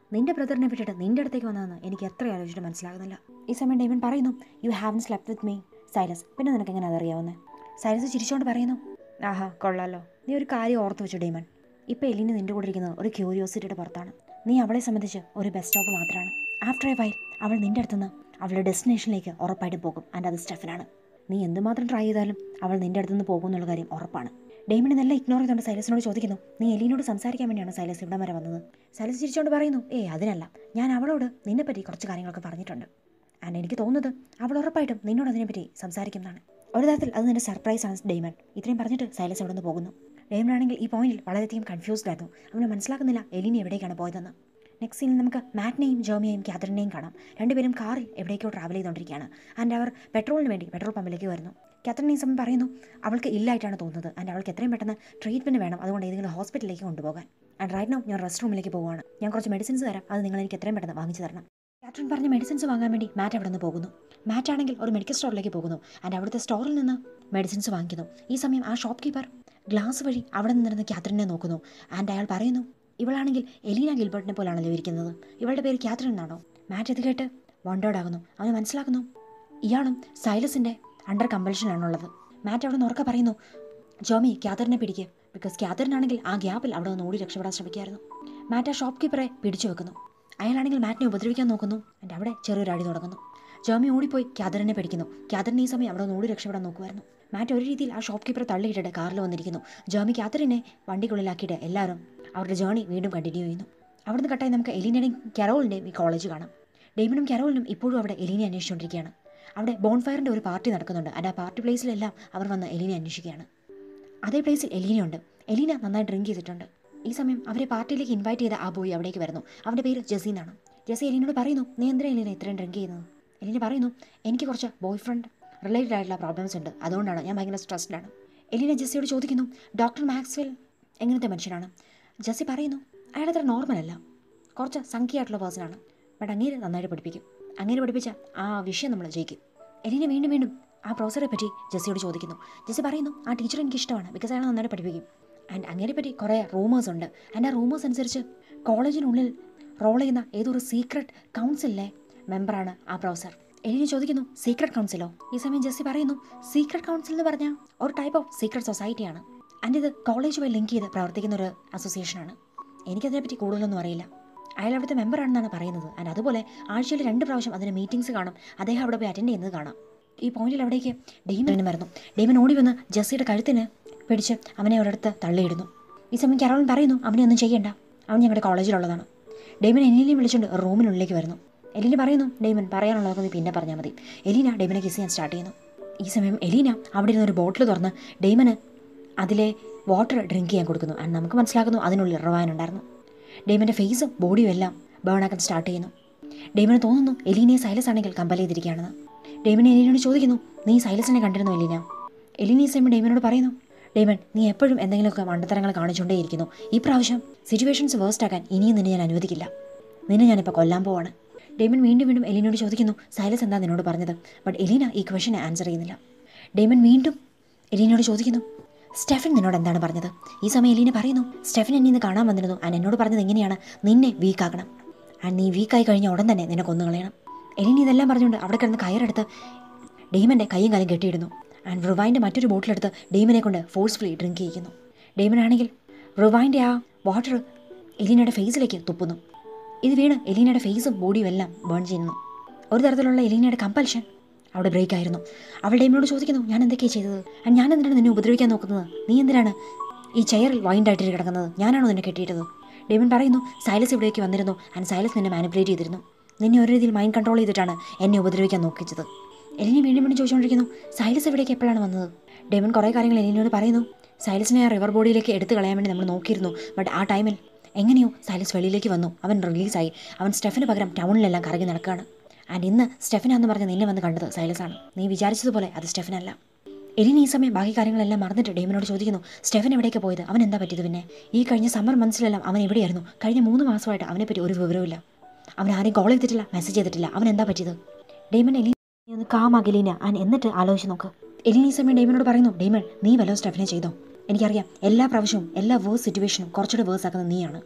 നിന്റെ ബ്രദറിനെ വിട്ടിട്ട് നിന്റെ അടുത്തേക്ക് വന്നതെന്ന് എനിക്ക് എത്ര ആലോചിച്ചിട്ട് മനസ്സിലാകുന്നില്ല ഈ സമയം ഡേമൻ പറയുന്നു you haven't slept with me Silas പിന്നെ നിനക്ക് എങ്ങനെ അതറിയാവുന്നത് സൈലസ് ചിരിച്ചുകൊണ്ട് പറയുന്നു ആഹാ കൊള്ളാലോ നീ ഒരു കാര്യം ഓർത്ത് വെച്ചു ഡേമൻ ഇപ്പോൾ എലിന് നിന്റെ കൂടെ ഇരിക്കുന്നത് ഒരു ക്യൂരിയോസിറ്റിയുടെ പുറത്താണ് നീ അവളെ സംബന്ധിച്ച് ഒരു ബെസ്റ്റ് സ്റ്റോപ്പ് മാത്രമാണ് ആഫ്റ്റർ എ വൈൽ അവൾ നിന്റെ അടുത്തുനിന്ന് അവളുടെ ഡെസ്റ്റിനേഷനിലേക്ക് ഉറപ്പായിട്ടും പോകും ആൻഡ് അത് സ്റ്റെഫനാണ് നീ എന്തുമാത്രം ട്രൈ ചെയ്താലും അവൾ നിന്റെ അടുത്തുനിന്ന് പോകും എന്നുള്ള കാര്യം ഉറപ്പാണ് ഡെയ്മിനെ നല്ല ഇഗ്നോർ ചെയ്തുകൊണ്ട് സൈലസിനോട് ചോദിക്കുന്നു നീ എലീനോട് സംസാരിക്കാൻ വേണ്ടിയാണ് സൈലസ് ഇവിടെ വരെ വന്നത് സൈലസ് ചിരിച്ചുകൊണ്ട് പറയുന്നു ഏ അതിനല്ല ഞാൻ അവളോട് നിന്നെപ്പറ്റി കുറച്ച് കാര്യങ്ങളൊക്കെ പറഞ്ഞിട്ടുണ്ട് ആൻഡ് എനിക്ക് തോന്നുന്നത് അവൾ ഉറപ്പായിട്ടും നിന്നോട് അതിനെപ്പറ്റി സംസാരിക്കുന്നതാണ് ഒരു തരത്തിൽ അത് നിന്റെ സർപ്രൈസ് ആണ് ഡെയ്മൺ ഇത്രയും പറഞ്ഞിട്ട് സൈലസ് അവിടെ നിന്ന് പോകുന്നു ഡെയ്മൺ ആണെങ്കിൽ ഈ പോയിന്റിൽ വളരെയധികം കൺഫ്യൂസ്ഡ് ആയിരുന്നു അവന് മനസ്സിലാക്കുന്നില്ല എലീന എവിടേക്കാണ് പോയതെന്ന് നെക്സ്റ്റ് സീനിൽ നമുക്ക് മാറ്റിനെയും ജോമിയെയും കാതറിനെയും കാണാം രണ്ടുപേരും കാറിൽ എവിടേക്കോ ട്രാവൽ ചെയ്തുകൊണ്ടിരിക്കുകയാണ് ആൻഡ് അവർ പെട്രോളിന് വേണ്ടി പെട്രോൾ പമ്പിലേക്ക് വരുന്നു കാതറിനെ ഈ സമയം പറയുന്നു അവൾക്ക് ഇല്ലായിട്ടാണ് തോന്നുന്നത് ആൻഡ് അവൾക്ക് എത്രയും പെട്ടെന്ന് ട്രീറ്റ്മെൻറ്റ് വേണം അതുകൊണ്ട് ഏതെങ്കിലും ഹോസ്പിറ്റലിലേക്ക് കൊണ്ടുപോകാൻ ആൻഡ് റൈറ്റ് നോ ഞാൻ റെസ്റ്റ് റൂമിലേക്ക് പോവുകയാണ് ഞാൻ കുറച്ച് മെഡിസിൻസ് തരാം അത് നിങ്ങൾ എനിക്ക് എത്രയും പെട്ടെന്ന് വാങ്ങിച്ചു തരണം കാത്രിൻ പറഞ്ഞ മെഡിസിൻസ് വാങ്ങാൻ വേണ്ടി മാറ്റ് അവിടെ നിന്ന് പോകുന്നു മാറ്റ് ആണെങ്കിൽ ഒരു മെഡിക്കൽ സ്റ്റോറിലേക്ക് പോകുന്നു ആൻഡ് അവിടുത്തെ സ്റ്റോറിൽ നിന്ന് മെഡിസിൻസ് വാങ്ങിക്കുന്നു ഈ സമയം ആ ഷോപ്പ് കീപ്പർ ഗ്ലാസ് വഴി അവിടെ നിന്നിരുന്ന് കാത്രിനെ നോക്കുന്നു ആൻഡ് അയാൾ പറയുന്നു ഇവളാണെങ്കിൽ എലീന ഗിൽബർട്ടിനെ പോലാണല്ലോ ഇരിക്കുന്നത് ഇവളുടെ പേര് കാത്രിൻ എന്നാണോ മാറ്റ് ഇത് കേട്ട് വണ്ടേർഡ് ആകുന്നു അവന് മനസ്സിലാക്കുന്നു ഇയാളും സൈലസിൻ്റെ അണ്ടർ കമ്പൽഷനാണുള്ളത് മാറ്റ് അവിടെ നിന്ന് ഉറക്കെ പറയുന്നു ജോമി ക്യാതറിനെ പിടിക്കുക ബിക്കോസ് ക്യാതറിനാണെങ്കിൽ ആ ഗ്യാപ്പിൽ അവിടെ നിന്ന് ഓടി രക്ഷപ്പെടാൻ ശ്രമിക്കായിരുന്നു മാറ്റ് ആ ഷോപ്പ് കീപ്പറെ പിടിച്ചു വെക്കുന്നു അയാളാണെങ്കിൽ മാറ്റിനെ ഉപദ്രവിക്കാൻ നോക്കുന്നു എൻ്റെ അവിടെ ചെറിയൊരു അടി തുടങ്ങുന്നു ജോമി ഓടിപ്പോയി ക്യാദറിനെ പിടിക്കുന്നു ക്യാദറിനെ ഈ സമയം അവിടെ നിന്ന് ഓടി രക്ഷപ്പെടാൻ നോക്കുമായിരുന്നു മാറ്റ് ഒരു രീതിയിൽ ആ ഷോപ്പ് കീപ്പറെ തള്ളിയിട്ടിട്ട് കാറിൽ വന്നിരിക്കുന്നു ജോമി ക്യാദറിനെ വണ്ടിക്കുള്ളിലാക്കിയിട്ട് എല്ലാവരും അവരുടെ ജേണി വീണ്ടും കണ്ടിന്യൂ ചെയ്യുന്നു അവിടുന്ന് കട്ടായി നമുക്ക് എലീനയുടെയും കരോളിൻ്റെയും ഈ കോളേജ് കാണാം ഡെയ്മനും കരോളിനും ഇപ്പോഴും അവിടെ എലീനെ അന്വേഷിച്ചുകൊണ്ടിരിക്കുകയാണ് അവിടെ ബോൺഫയറിൻ്റെ ഒരു പാർട്ടി നടക്കുന്നുണ്ട് ആൻഡ് ആ പാർട്ടി പ്ലേസിലെല്ലാം അവർ വന്ന് എലീനെ അന്വേഷിക്കുകയാണ് അതേ പ്ലേസിൽ എലീനയുണ്ട് എലീന നന്നായി ഡ്രിങ്ക് ചെയ്തിട്ടുണ്ട് ഈ സമയം അവരെ പാർട്ടിയിലേക്ക് ഇൻവൈറ്റ് ചെയ്ത ആ ബോയ് അവിടേക്ക് വരുന്നു അവൻ്റെ പേര് ജസി എന്നാണ് ജസി എലീനോട് പറയുന്നു നീ എന്തിനാ എലീന ഇത്രയും ഡ്രിങ്ക് ചെയ്യുന്നത് എലീന പറയുന്നു എനിക്ക് കുറച്ച് ബോയ് ഫ്രണ്ട് റിലേറ്റഡ് ആയിട്ടുള്ള പ്രോബ്ലംസ് ഉണ്ട് അതുകൊണ്ടാണ് ഞാൻ ഭയങ്കര സ്ട്രെസ്ഡാണ് എലീന ജസ്സിയോട് ചോദിക്കുന്നു ഡോക്ടർ മാക്സ്വെൽ എങ്ങനത്തെ മനുഷ്യനാണ് ജസ്സി പറയുന്നു അയാൾ അത്ര നോർമൽ അല്ല കുറച്ച് സംഖ്യയായിട്ടുള്ള പേഴ്സണാണ് ബട്ട് അങ്ങേര് നന്നായിട്ട് പഠിപ്പിക്കും അങ്ങേര് പഠിപ്പിച്ച ആ വിഷയം നമ്മൾ ജയിക്കും എലീന വീണ്ടും വീണ്ടും ആ പ്രൊഫസറെ പറ്റി ജസ്സിയോട് ചോദിക്കുന്നു ജസ്സി പറയുന്നു ആ ടീച്ചർ എനിക്ക് ഇഷ്ടമാണ് ബിക്കോസ് അയാൾ നന്നായിട്ട് പഠിപ്പിക്കും ആൻഡ് അങ്ങേരെ പറ്റി കുറേ റൂമേഴ്സ് ഉണ്ട് ആൻഡ് ആ റൂമേഴ്സ് അനുസരിച്ച് കോളേജിനുള്ളിൽ റോൾ ചെയ്യുന്ന ഏതൊരു സീക്രട്ട് കൗൺസിലിലെ മെമ്പറാണ് ആ പ്രൊഫസർ എലീന ചോദിക്കുന്നു സീക്രട്ട് കൗൺസിലോ ഈ സമയം ജസ്സി പറയുന്നു സീക്രട്ട് കൗൺസിൽ എന്ന് പറഞ്ഞാൽ ഒരു ടൈപ്പ് ഓഫ് സീക്രട്ട് സൊസൈറ്റിയാണ് ആൻഡ് ഇത് കോളേജുമായി ലിങ്ക് ചെയ്ത് പ്രവർത്തിക്കുന്ന ഒരു അസോസിയേഷനാണ് എനിക്കതിനെപ്പറ്റി കൂടുതലൊന്നും അറിയില്ല അയാൾ അവിടുത്തെ മെമ്പറാണെന്നാണ് പറയുന്നത് ആൻഡ് അതുപോലെ ആഴ്ചയിൽ രണ്ട് പ്രാവശ്യം അതിന് മീറ്റിംഗ്സ് കാണും അദ്ദേഹം അവിടെ പോയി അറ്റൻഡ് ചെയ്യുന്നത് കാണാം ഈ പോയിന്റിൽ അവിടേക്ക് ഡെയ്മൻ വരുന്നു ഡെയ്മൻ ഓടി വന്ന് ജസ്സിയുടെ കഴുത്തിന് പിടിച്ച് അവനെ ഒരിടത്ത് തള്ളിയിടുന്നു ഈ സമയം കരോളൻ പറയുന്നു അവനെ ഒന്നും ചെയ്യണ്ട അവൻ ഞങ്ങളുടെ കോളേജിലുള്ളതാണ് ഡെയ്മൻ എലീനയും വിളിച്ചുകൊണ്ട് റൂമിനുള്ളിലേക്ക് വരുന്നു എലീന പറയുന്നു ഡെയ്മൻ പറയാനുള്ളതൊക്കെ നീ പിന്നെ പറഞ്ഞാൽ മതി എലീന ഡെയ്മനെ കിസ് ചെയ്യാൻ സ്റ്റാർട്ട് ചെയ്യുന്നു ഈ സമയം എലീന അവിടെ ഇരുന്ന് ഒരു ബോട്ടിൽ തുറന്ന് ഡെയ്മന് അതിലെ വാട്ടർ ഡ്രിങ്ക് ചെയ്യാൻ കൊടുക്കുന്നു ആൻഡ് നമുക്ക് മനസ്സിലാക്കുന്നു അതിനുള്ളിൽ റവാനുണ്ടായിരുന്നു ഡെയ്മൻ്റെ ഫേസും ബോഡിയും എല്ലാം ബേണാക്കാൻ സ്റ്റാർട്ട് ചെയ്യുന്നു ഡെയ്മന് തോന്നുന്നു എലീനയെ സൈലസ് ആണെങ്കിൽ കമ്പൽ ചെയ്തിരിക്കുകയാണെന്ന് ഡെയ്മൻ എലീനോട് ചോദിക്കുന്നു നീ സൈലസിനെ കണ്ടിരുന്നു എലീന എലീന ഈ സമയം ഡെയ്മനോട് പറയുന്നു ഡെയ്മൻ നീ എപ്പോഴും എന്തെങ്കിലുമൊക്കെ മണ്ടത്തരങ്ങൾ കാണിച്ചുകൊണ്ടേയിരിക്കുന്നു ഈ പ്രാവശ്യം സിറ്റുവേഷൻസ് വേസ്റ്റ് ആക്കാൻ ഇനിയും നിന്നെ ഞാൻ അനുവദിക്കില്ല നിന്നെ ഞാനിപ്പോൾ കൊല്ലാൻ പോവാണ് ഡെയ്മൻ വീണ്ടും വീണ്ടും എലീനോട് ചോദിക്കുന്നു സൈലസ് എന്താ നിന്നോട് പറഞ്ഞത് ബട്ട് എലീന ഈ ക്വസ്റ്റനെ ആൻസർ ചെയ്യുന്നില്ല ഡെയ്മൻ വീണ്ടും എലീനോട് ചോദിക്കുന്നു സ്റ്റെഫൻ നിന്നോട് എന്താണ് പറഞ്ഞത് ഈ സമയം എലീന പറയുന്നു സ്റ്റെഫൻ എന്നെ ഇന്ന് കാണാൻ വന്നിരുന്നു ആൻഡ് എന്നോട് പറഞ്ഞത് എങ്ങനെയാണ് നിന്നെ വീക്കാക്കണം ആൻഡ് നീ വീക്കായി കഴിഞ്ഞ ഉടൻ തന്നെ നിന്നെ കൊന്നു കളയണം എലീന ഇതെല്ലാം പറഞ്ഞുകൊണ്ട് അവിടെ കിടന്ന് കയറെടുത്ത് ഡെയ്മൻ്റെ കൈയും കാലും കെട്ടിയിടുന്നു ആൻഡ് റുവൈൻ്റെ മറ്റൊരു ബോട്ടിലെടുത്ത് ഡെയ്മനെ കൊണ്ട് ഫോഴ്സ്ഫുള്ളി ഡ്രിങ്ക് ചെയ്യിക്കുന്നു ഡെയ്മൻ ആണെങ്കിൽ റുവൈൻ്റെ ആ വാട്ടർ എലീനയുടെ ഫേസിലേക്ക് തുപ്പുന്നു ഇത് വീണ് എലീനയുടെ ഫേസും ബോഡിയും എല്ലാം ബേൺ ചെയ്യുന്നു ഒരു തരത്തിലുള്ള എലീനയുടെ കമ്പൽഷൻ അവിടെ ബ്രേക്ക് ആയിരുന്നു അവൾ ഡെയ്മനോട് ചോദിക്കുന്നു ഞാൻ എന്തൊക്കെയാണ് ചെയ്തത് ആൻഡ് ഞാൻ എന്തിനാണ് നിന്നെ ഉപദ്രവിക്കാൻ നോക്കുന്നത് നീ എന്തിനാണ് ഈ ചെയറിൽ വൈൻഡായിട്ട് കിടക്കുന്നത് ഞാനാണോ നിന്നെ കെട്ടിയിട്ടത് ഡെയ്മൻ പറയുന്നു സൈലസ് ഇവിടേക്ക് വന്നിരുന്നു ആൻഡ് സൈലസ് നിന്നെ മാനിപ്പുലേറ്റ് ചെയ്തിരുന്നു നിന്നെ ഒരു രീതിയിൽ മൈൻഡ് കൺട്രോൾ ചെയ്തിട്ടാണ് എന്നെ ഉപദ്രവിക്കാൻ നോക്കിച്ചത് എലിനെ വീണ്ടും വീണ്ടും ചോദിച്ചുകൊണ്ടിരിക്കുന്നു സൈലസ് എവിടേക്ക് എപ്പോഴാണ് വന്നത് ഡെമൻ കുറേ കാര്യങ്ങൾ എലിനോട് പറയുന്നു സൈലസിനെ ആ റിവർ ബോഡിയിലേക്ക് എടുത്തു കളയാൻ വേണ്ടി നമ്മൾ നോക്കിയിരുന്നു ബട്ട് ആ ടൈമിൽ എങ്ങനെയോ സൈലസ് വെളിയിലേക്ക് വന്നു അവൻ റിലീസായി അവൻ സ്റ്റെഫിന് പകരം ടൗണിലെല്ലാം കറങ്ങി നടക്കുകയാണ് ആൻഡ് ഇന്ന് സ്റ്റെഫിനാന്ന് പറഞ്ഞ് നിന്നെ വന്ന് കണ്ടത് സൈലസ് ആണ് നീ വിചാരിച്ചതുപോലെ അത് സ്റ്റെഫിനല്ല എലിന് ഈ സമയം ബാക്കി കാര്യങ്ങളെല്ലാം മറന്നിട്ട് ഡേമിനോട് ചോദിക്കുന്നു സ്റ്റെഫൻ എവിടേക്ക് പോയത് അവൻ എന്താ പറ്റിയത് പിന്നെ ഈ കഴിഞ്ഞ സമ്മർ മന്ത്സിലെല്ലാം അവൻ എവിടെയായിരുന്നു കഴിഞ്ഞ മൂന്ന് മാസമായിട്ട് അവനെപ്പറ്റി ഒരു വിവരവുമില്ല അവൻ ആരെയും കോൾ ചെയ്തിട്ടില്ല മെസ്സേജ് ചെയ്തിട്ടില്ല അവൻ എന്താ പറ്റിയത് ഡേമൻ എലി നീ ഒന്ന് കാമാക്ക് എലീന ആൻ എന്നിട്ട് ആലോചിച്ച് നോക്ക് എലീന ഈ സമയം ഡേമനോട് പറയുന്നു ഡേമൻ നീ വല്ലോ സ്റ്റെഫിനെ ചെയ്തോ എനിക്കറിയാം എല്ലാ പ്രാവശ്യവും എല്ലാ വേഴ്സ് സിറ്റുവേഷനും കുറച്ചുകൂടെ വേഴ്സ് ആക്കുന്നത് നീയാണ്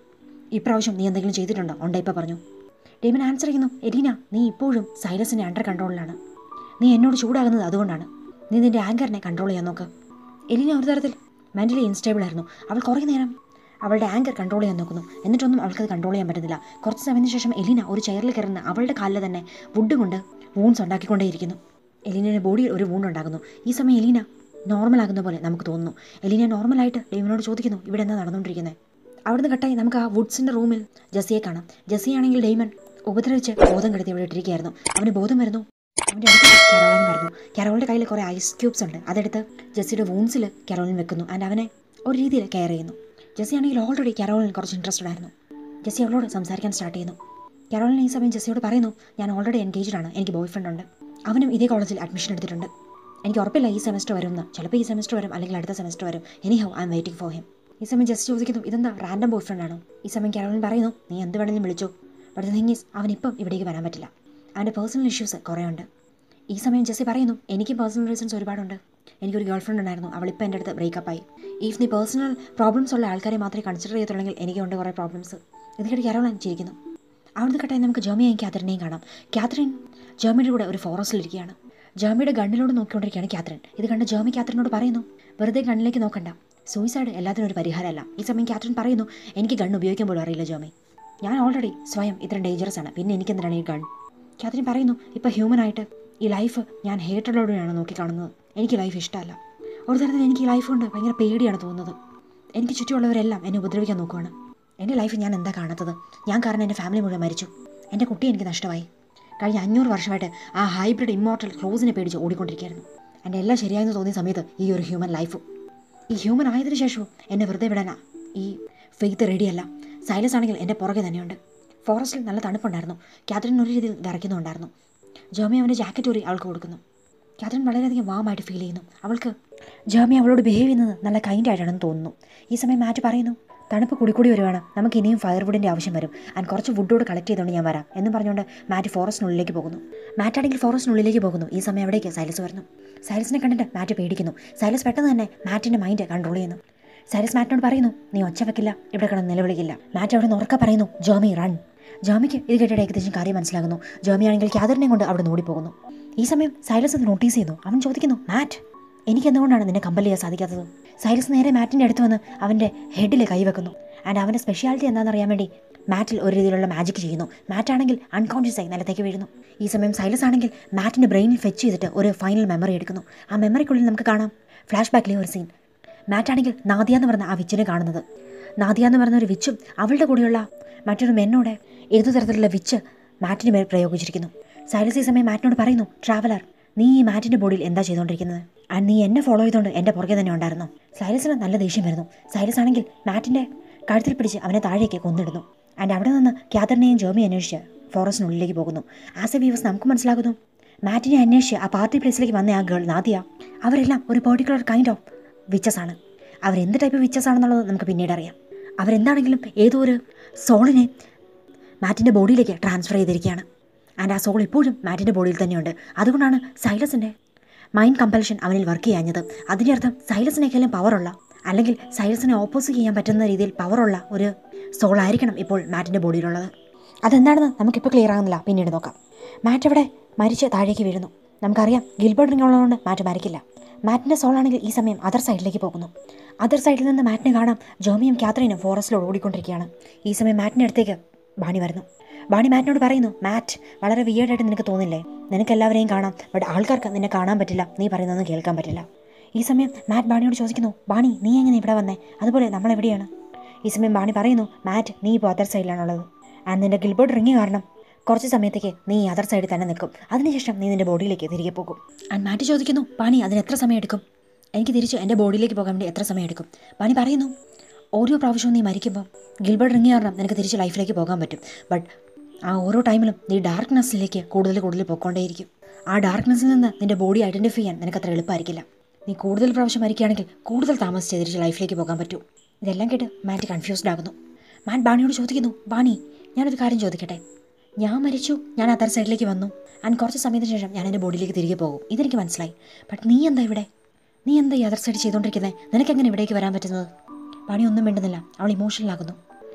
ഇപ്രാവശ്യം നീ എന്തെങ്കിലും ചെയ്തിട്ടുണ്ടോ ഉണ്ടയിപ്പ പറഞ്ഞു ഡേമൻ ആൻസർ ചെയ്യുന്നു എലീന നീ ഇപ്പോഴും സൈലസിൻ്റെ അണ്ടർ കൺട്രോളിലാണ് നീ എന്നോട് ചൂടാകുന്നത് അതുകൊണ്ടാണ് നീ നിന്റെ ആങ്കറിനെ കൺട്രോൾ ചെയ്യാൻ നോക്ക് എലീന ഒരു തരത്തിൽ മെൻ്റലി ഇൻസ്റ്റേബിൾ ആയിരുന്നു അവൾ കുറേ നേരം അവളുടെ ആങ്കർ കൺട്രോൾ ചെയ്യാൻ നോക്കുന്നു എന്നിട്ടൊന്നും അവൾക്കത് കൺട്രോൾ ചെയ്യാൻ പറ്റുന്നില്ല കുറച്ച് സമയത്തിന് ശേഷം എലീന ഒരു ചെയറിൽ കയറുന്ന അവളുടെ കാലിൽ തന്നെ വുഡ് കൊണ്ട് വൂൺസ് ഉണ്ടാക്കിക്കൊണ്ടേയിരിക്കുന്നു എലീനയുടെ ബോഡിയിൽ ഒരു വൂണ്ട് ഉണ്ടാകുന്നു ഈ സമയം എലീന നോർമൽ ആകുന്ന പോലെ നമുക്ക് തോന്നുന്നു എലീന നോർമലായിട്ട് ഡെയ്മനോട് ചോദിക്കുന്നു ഇവിടെ എന്താ നടന്നുകൊണ്ടിരിക്കുന്നത് അവിടുന്ന് കട്ടായി നമുക്ക് ആ വുഡ്സിൻ്റെ റൂമിൽ ജസിയെ കാണാം ജസിയാണെങ്കിൽ ഡെയ്മൻ ഉപദ്രവിച്ച് ബോധം കെടുത്തി ഇവിടെ ഇട്ടിരിക്കുകയായിരുന്നു അവന് ബോധം വരുന്നു അവൻ്റെ അടുത്ത് കരോളിൻ വരുന്നു കരോളിൻ്റെ കയ്യിൽ കുറേ ഐസ് ക്യൂബ്സ് ഉണ്ട് അതെടുത്ത് ജെസ്സിയുടെ വൂൺസിൽ കരോളിൻ വെക്കുന്നു ആൻഡ് അവനെ ഒരു രീതിയിൽ കെയർ ചെയ്യുന്നു ജെസ്സി ആണെങ്കിൽ ഓൾറെഡി കരോളിൻ കുറച്ച് ഇൻട്രസ്റ്റഡ് ആയിരുന്നു ജെസ്സി അവളോട് സംസാരിക്കാൻ സ്റ്റാർട്ട് ചെയ്യുന്നു കരോളിൻ ഈ സമയം ജെസ്സിയോട് പറയുന്നു ഞാൻ ഓൾറെഡി എൻഗേജ്ഡ് ആണ് എനിക്ക് ബോയ് ഫ്രണ്ട് ഉണ്ട് അവനും ഇതേ കോളേജിൽ അഡ്മിഷൻ എടുത്തിട്ടുണ്ട് എനിക്ക് ഉറപ്പില്ല ഈ സെമസ്റ്റർ വരുമെന്ന് ചിലപ്പോൾ ഈ സെമസ്റ്റർ വരും അല്ലെങ്കിൽ അടുത്ത സെമസ്റ്റർ വരും anyhow I'm waiting for him ഈ സമയം ജസ്റ്റ് ചോദിക്കുന്നു ഇതെന്താ റാൻഡം ബോയ് ഫ്രണ്ട് ആണോ ഈ സമയം കരോളിൻ പറയുന്നു നീ എന്ത് വേണമെങ്കിലും വിളിച്ചു ബട്ട് ദ തിങ് ഈസ് അവൻ ഇപ്പം ഇവിടേക്ക് വരാൻ പറ്റില്ല അവൻ്റെ പേഴ്സണൽ ഇഷ്യൂസ് കുറേ ഉണ്ട് ഈ സമയം ജെസ്സി പറയുന്നു എനിക്ക് പേഴ്സണൽ റീസൺസ് ഒരുപാടുണ്ട് എനിക്കൊരു ഗേൾ ഫ്രണ്ട് ഉണ്ടായിരുന്നു അവളിപ്പോൾ എൻ്റെ അടുത്ത് ബ്രേക്കപ്പ് ആയി ഇഫ് നീ പേഴ്സണൽ പ്രോബ്ലംസ് ഉള്ള ആൾക്കാരെ മാത്രമേ കൺസിഡർ ചെയ്തിട്ടുണ്ടെങ്കിൽ എനിക്കുണ്ട് കുറേ പ്രോബ്ലംസ് ഇത് കേട്ട് കരോളൻ ചിരിക്കുന്നു അവിടുന്ന് കട്ടായി നമുക്ക് ജോമിയെയും ക്യാത്രനെയും കാണാം ക്യാത്രൻ ജേമിയുടെ കൂടെ ഒരു ഫോറസ്റ്റിലിരിക്കുകയാണ് ജേമിയുടെ ഗണ്ണിലോട് നോക്കിക്കൊണ്ടിരിക്കുകയാണ് ക്യാത്രൻ ഇത് കണ്ട് ജേമി ക്യാത്രനോട് പറയുന്നു വെറുതെ ഗണ്ണിലേക്ക് നോക്കണ്ട സൂയിസൈഡ് എല്ലാത്തിനും ഒരു പരിഹാരമല്ല ഈ സമയം ക്യാത്രൻ പറയുന്നു എനിക്ക് ഗൺ ഉപയോഗിക്കാൻ പോലും അറിയില്ല ജോമി ഞാൻ ഓൾറെഡി സ്വയം ഇത്ര ഡേഞ്ചറസ് ആണ് പിന്നെ എനിക്ക് എന്തിനാണ് ഈ ഗൺ ക്യാത്രൻ പറയുന്നു ഇപ്പോൾ ഹ്യൂമനായിട്ട് ഈ ലൈഫ് ഞാൻ ഹേറ്റഡോടെയാണ് നോക്കിക്കാണുന്നത് എനിക്ക് ലൈഫ് ഇഷ്ടമല്ല ഒരു തരത്തിൽ എനിക്ക് ഈ ലൈഫ് കൊണ്ട് ഭയങ്കര പേടിയാണ് തോന്നുന്നത് എനിക്ക് ചുറ്റുമുള്ളവരെല്ലാം എന്നെ ഉപദ്രവിക്കാൻ നോക്കുവാണ് എൻ്റെ ലൈഫ് ഞാൻ എന്താ കാണാത്തത് ഞാൻ കാരണം എൻ്റെ ഫാമിലി മുഴുവൻ മരിച്ചു എൻ്റെ കുട്ടി എനിക്ക് നഷ്ടമായി കഴിഞ്ഞ അഞ്ഞൂറ് വർഷമായിട്ട് ആ ഹൈബ്രിഡ് ഇമ്മോർട്ടൽ ക്ലോസിനെ പേടിച്ച് ഓടിക്കൊണ്ടിരിക്കുകയായിരുന്നു എൻ്റെ എല്ലാം ശരിയായെന്ന് തോന്നിയ സമയത്ത് ഈ ഒരു ഹ്യൂമൻ ലൈഫും ഈ ഹ്യൂമൻ ആയതിനു ശേഷവും എന്നെ വെറുതെ വിടാനാ ഈ ഫെയ്ത്ത് റെഡിയല്ല സൈലസ് ആണെങ്കിൽ എൻ്റെ പുറകെ തന്നെയുണ്ട് ഫോറസ്റ്റിൽ നല്ല തണുപ്പുണ്ടായിരുന്നു കാത്രിൻ ഒരു രീതിയിൽ വിറയ്ക്കുന്നുണ്ടായിരുന്നു ജോമി അവൻ്റെ ജാക്കറ്റ് ഊരി അവൾക്ക് കൊടുക്കുന്നു കാത്രിൻ വളരെയധികം വാമായിട്ട് ഫീൽ ചെയ്യുന്നു അവൾക്ക് ജോമി അവളോട് ബിഹേവ് ചെയ്യുന്നത് നല്ല കൈൻഡ് ആയിട്ടാണെന്ന് തോന്നുന്നു ഈ സമയം മാറ്റ് പറയുന്നു തണുപ്പ് കൂടിക്കൂടി വരുവാണ് നമുക്ക് ഇനിയും ഫയർവുഡിൻ്റെ ആവശ്യം വരും ആൻഡ് കുറച്ച് വുഡോട് കളക്ട് ചെയ്തുകൊണ്ട് ഞാൻ വരാം എന്ന് പറഞ്ഞുകൊണ്ട് മാറ്റ് ഫോറസ്റ്റിനുള്ളിലേക്ക് പോകുന്നു മാറ്റ് ആണെങ്കിൽ ഫോറസ്റ്റിനുള്ളിലേക്ക് പോകുന്നു ഈ സമയം അവിടേക്ക് സൈലസ് വരുന്നു സൈലസിനെ കണ്ടിട്ട് മാറ്റ് പേടിക്കുന്നു സൈലസ് പെട്ടെന്ന് തന്നെ മാറ്റിൻ്റെ മൈൻഡ് കൺട്രോൾ ചെയ്യുന്നു സൈലസ് മാറ്റിനോട് പറയുന്നു നീ ഒച്ച വെക്കില്ല ഇവിടെ കിടന്ന് നിലവിളിക്കില്ല മാറ്റ് അവിടെ നിന്ന് ഉറക്കെ പറയുന്നു ജോമി റൺ ജോമിക്ക് ഇത് കേട്ടിട്ട് ഏകദേശം കാര്യം മനസ്സിലാകുന്നു ജോമി ആണെങ്കിൽ ക്യാദറിനെ കൊണ്ട് അവിടെ ഓടിപ്പോകുന്നു ഈ സമയം സൈലസ് അത് നോട്ടീസ് ചെയ്യുന്നു അവൻ ചോദിക്കുന്നു മാറ്റ് എനിക്ക് എന്തുകൊണ്ടാണ് നിന്നെ കമ്പൽ ചെയ്യാൻ സാധിക്കാത്തത് സൈലസ് നേരെ മാറ്റിൻ്റെ അടുത്ത് വന്ന് അവൻ്റെ ഹെഡിൽ കൈവെക്കുന്നു ആൻഡ് അവൻ്റെ സ്പെഷ്യാലിറ്റി എന്താണെന്ന് അറിയാൻ വേണ്ടി മാറ്റിൽ ഒരു രീതിയിലുള്ള മാജിക് ചെയ്യുന്നു മാറ്റ് ആണെങ്കിൽ അൺകോൺഷ്യസ് ആയി നിലത്തേക്ക് വീഴുന്നു ഈ സമയം സൈലസ് ആണെങ്കിൽ മാറ്റിൻ്റെ ബ്രെയിനിൽ ഫെച്ച് ചെയ്തിട്ട് ഒരു ഫൈനൽ മെമ്മറി എടുക്കുന്നു ആ മെമ്മറിക്കുള്ളിൽ നമുക്ക് കാണാം ഫ്ലാഷ് ബാക്കിലെ ഒരു സീൻ മാറ്റ് ആണെങ്കിൽ നാദിയ എന്ന് പറഞ്ഞ ആ വിച്ചിനെ കാണുന്നത് നാദിയ എന്ന് പറഞ്ഞ ഒരു വിച്ചും അവളുടെ കൂടെയുള്ള മറ്റൊരു മെന്നോടെ ഏതു തരത്തിലുള്ള വിച്ച് മാറ്റിന് മേൽ പ്രയോഗിച്ചിരിക്കുന്നു സൈലസ് ഈ സമയം മാറ്റിനോട് പറയുന്നു ട്രാവലർ നീ ഈ മാറ്റിൻ്റെ ബോഡിയിൽ എന്താ ചെയ്തുകൊണ്ടിരിക്കുന്നത് ആൻഡ് നീ എന്നെ ഫോളോ ചെയ്തുകൊണ്ട് എൻ്റെ പുറകെ തന്നെ ഉണ്ടായിരുന്നു സൈലസിന് നല്ല ദേഷ്യം വരുന്നു സൈലസ് ആണെങ്കിൽ മാറ്റിൻ്റെ കഴുത്തിൽ പിടിച്ച് അവനെ താഴേക്ക് കൊന്നിടുന്നു ആൻഡ് അവിടെ നിന്ന് ക്യാതറിനെയും ജോമി അന്വേഷിച്ച് ഫോറസ്റ്റിനുള്ളിലേക്ക് പോകുന്നു ആസ് എ വ്യൂസ് നമുക്ക് മനസ്സിലാകുന്നു മാറ്റിനെ അന്വേഷിച്ച് ആ പാർട്ടി പ്ലേസിലേക്ക് വന്ന ആ ഗേൾ നാദിയ അവരെല്ലാം ഒരു പെർട്ടിക്കുലർ കൈൻഡ് ഓഫ് വിച്ചസ് ആണ് അവരെന്ത് ടൈപ്പ് വിച്ചസ് ആണെന്നുള്ളത് നമുക്ക് പിന്നീട് അറിയാം അവരെന്താണെങ്കിലും ഏതോ ഒരു സോളിനെ മാറ്റിൻ്റെ ബോഡിയിലേക്ക് ട്രാൻസ്ഫർ ചെയ്തിരിക്കുകയാണ് ആൻഡ് ആ സോൾ ഇപ്പോഴും മാറ്റിൻ്റെ ബോഡിയിൽ തന്നെയുണ്ട് അതുകൊണ്ടാണ് സൈലസിൻ്റെ മൈൻഡ് കമ്പൽഷൻ അവനിൽ വർക്ക് ചെയ്യാഞ്ഞത് അതിൻ്റെ അർത്ഥം സൈലസിനേക്കാളും പവറുള്ള അല്ലെങ്കിൽ സൈലസിനെ ഓപ്പോസിറ്റ് ചെയ്യാൻ പറ്റുന്ന രീതിയിൽ പവറുള്ള ഒരു സോൾ ആയിരിക്കണം ഇപ്പോൾ മാറ്റിൻ്റെ ബോഡിയിലുള്ളത് അതെന്താണെന്ന് നമുക്കിപ്പോൾ ക്ലിയർ ആകുന്നില്ല പിന്നീട് നോക്കാം മാറ്റ് അവിടെ മരിച്ച് താഴേക്ക് വീഴുന്നു നമുക്കറിയാം ഗിൽബർട്ട് റിംഗ് ഉള്ളതുകൊണ്ട് മാറ്റ് മരിക്കില്ല മാറ്റിൻ്റെ സോളാണെങ്കിൽ ഈ സമയം അതർ സൈഡിലേക്ക് പോകുന്നു അതർ സൈഡിൽ നിന്ന് മാറ്റിനെ കാണാം ജോമിയും ക്യാത്രീനും ഫോറസ്റ്റിലോട് ഓടിക്കൊണ്ടിരിക്കുകയാണ് ഈ സമയം മാറ്റിൻ്റെ അടുത്തേക്ക് ബാണി വരുന്നു ബാണി മാറ്റിനോട് പറയുന്നു മാറ്റ് വളരെ വിയേഡായിട്ട് നിനക്ക് തോന്നില്ലേ നിനക്ക് എല്ലാവരെയും കാണാം ബട്ട് ആൾക്കാർക്ക് നിന്നെ കാണാൻ പറ്റില്ല നീ പറയുന്നതൊന്നും കേൾക്കാൻ പറ്റില്ല ഈ സമയം മാറ്റ് ബാണിയോട് ചോദിക്കുന്നു ബാണി നീ എങ്ങനെ ഇവിടെ വന്നേ അതുപോലെ നമ്മൾ എവിടെയാണ് ഈ സമയം ബാണി പറയുന്നു മാറ്റ് നീ ഇപ്പോൾ അതർ സൈഡിലാണുള്ളത് ആൻഡ് നിന്റെ ഗിൽബോർഡ് റിങ് കാരണം കുറച്ച് സമയത്തേക്ക് നീ അതർ സൈഡിൽ തന്നെ നിൽക്കും അതിനുശേഷം നീ നിന്റെ ബോഡിയിലേക്ക് തിരികെ പോകും ആൻഡ് മാറ്റ് ചോദിക്കുന്നു ബാണി അതിന് എത്ര സമയം എടുക്കും എനിക്ക് തിരിച്ച് എൻ്റെ ബോഡിയിലേക്ക് പോകാൻ വേണ്ടി എത്ര സമയം എടുക്കും ബാണി പറയുന്നു ഓരോ പ്രാവശ്യവും നീ മരിക്കുമ്പോൾ ഗിൽബർട്ട് റിങ് കാരണം നിനക്ക് തിരിച്ച് ലൈഫിലേക്ക് പോകാൻ പറ്റും ബട്ട് ആ ഓരോ ടൈമിലും നീ ഡാർക്ക്നെസ്സിലേക്ക് കൂടുതൽ കൂടുതൽ പോയിക്കൊണ്ടേയിരിക്കും ആ ഡാർക്ക്നെസ്സിൽ നിന്ന് നിന്റെ ബോഡി ഐഡൻറ്റിഫൈ ചെയ്യാൻ നിനക്ക് അത്ര എളുപ്പമായിരിക്കില്ല നീ കൂടുതൽ പ്രാവശ്യം മരിക്കുകയാണെങ്കിൽ കൂടുതൽ താമസിച്ച് തിരിച്ച് ലൈഫിലേക്ക് പോകാൻ പറ്റൂ ഇതെല്ലാം കേട്ട് മാറ്റ് കൺഫ്യൂസ്ഡ് ആകുന്നു മാറ്റ് ബാണിയോട് ചോദിക്കുന്നു ബാണി ഞാനൊരു കാര്യം ചോദിക്കട്ടെ ഞാൻ മരിച്ചു ഞാൻ അതർ സൈഡിലേക്ക് വന്നു ആൻഡ് കുറച്ച് സമയത്തിന് ശേഷം ഞാൻ എൻ്റെ ബോഡിയിലേക്ക് തിരികെ പോകും ഇതെനിക്ക് മനസ്സിലായി ബട്ട് നീ എന്താ ഇവിടെ നീ എന്താ ഈ അതർ സൈഡ് ചെയ്തുകൊണ്ടിരിക്കുന്നത് നിനക്ക് എങ്ങനെ ഇവിടേക്ക് വരാൻ പറ്റുന്നത് പണി ഒന്നും വേണ്ടുന്നില്ല അവൾ ഇമോഷണൽ ആകുന്നു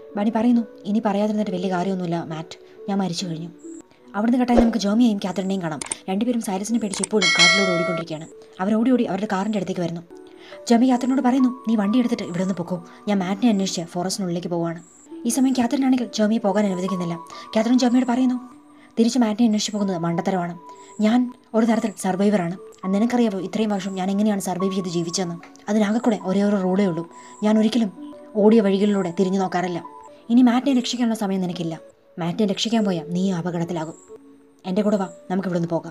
ബാണി പറയുന്നു ഇനി പറയാതിരുന്നിട്ട് വലിയ കാര്യമൊന്നുമില്ല മാറ്റ് ഞാൻ മരിച്ചു കഴിഞ്ഞു അവിടുന്ന് കേട്ടാൽ നമുക്ക് ജോമിയെയും കാത്തറിനെയും കാണാം രണ്ടുപേരും സൈലസിനെ പേടിച്ച് ഇപ്പോഴും കാറിലൂടെ ഓടിക്കൊണ്ടിരിക്കുകയാണ് അവർ ഓടി ഓടി അവരുടെ കാറിൻ്റെ അടുത്തേക്ക് വരുന്നു ജോമി കാത്തറിനോട് പറയുന്നു നീ വണ്ടി എടുത്തിട്ട് ഇവിടെ നിന്ന് പൊക്കോ ഞാൻ മാറ്റിനെ അന്വേഷിച്ച് ഫോറസ്റ്റിനുള്ളിലേക്ക് പോവാണ് ഈ സമയം കാത്തറിനാണെങ്കിൽ ജോമിയെ പോകാൻ അനുവദിക്കുന്നില്ല കാത്തറിൻ ജോമിയോട് പറയുന്നു തിരിച്ച് മാറ്റിനെ അന്വേഷിച്ച് പോകുന്നത് മണ്ടത്തരമാണ് ഞാൻ ഒരു തരത്തിൽ സർവൈവറാണ് അത് നിനക്കറിയാവോ ഇത്രയും വർഷം ഞാൻ എങ്ങനെയാണ് സർവൈവ് ചെയ്ത് ജീവിച്ചതെന്ന് അതിനാകെ കൂടെ ഒരേ ഒരു റൂളേ ഉള്ളൂ ഞാൻ ഒരിക്കലും ഓടിയ വഴികളിലൂടെ തിരിഞ്ഞു നോക്കാറില്ല ഇനി മാറ്റിനെ രക്ഷിക്കാനുള്ള സമയം നിനക്കില്ല മാറ്റിനെ രക്ഷിക്കാൻ പോയാൽ നീ അപകടത്തിലാകും എൻ്റെ കൂടെ വാ നമുക്ക് ഇവിടെ നിന്ന് പോകാം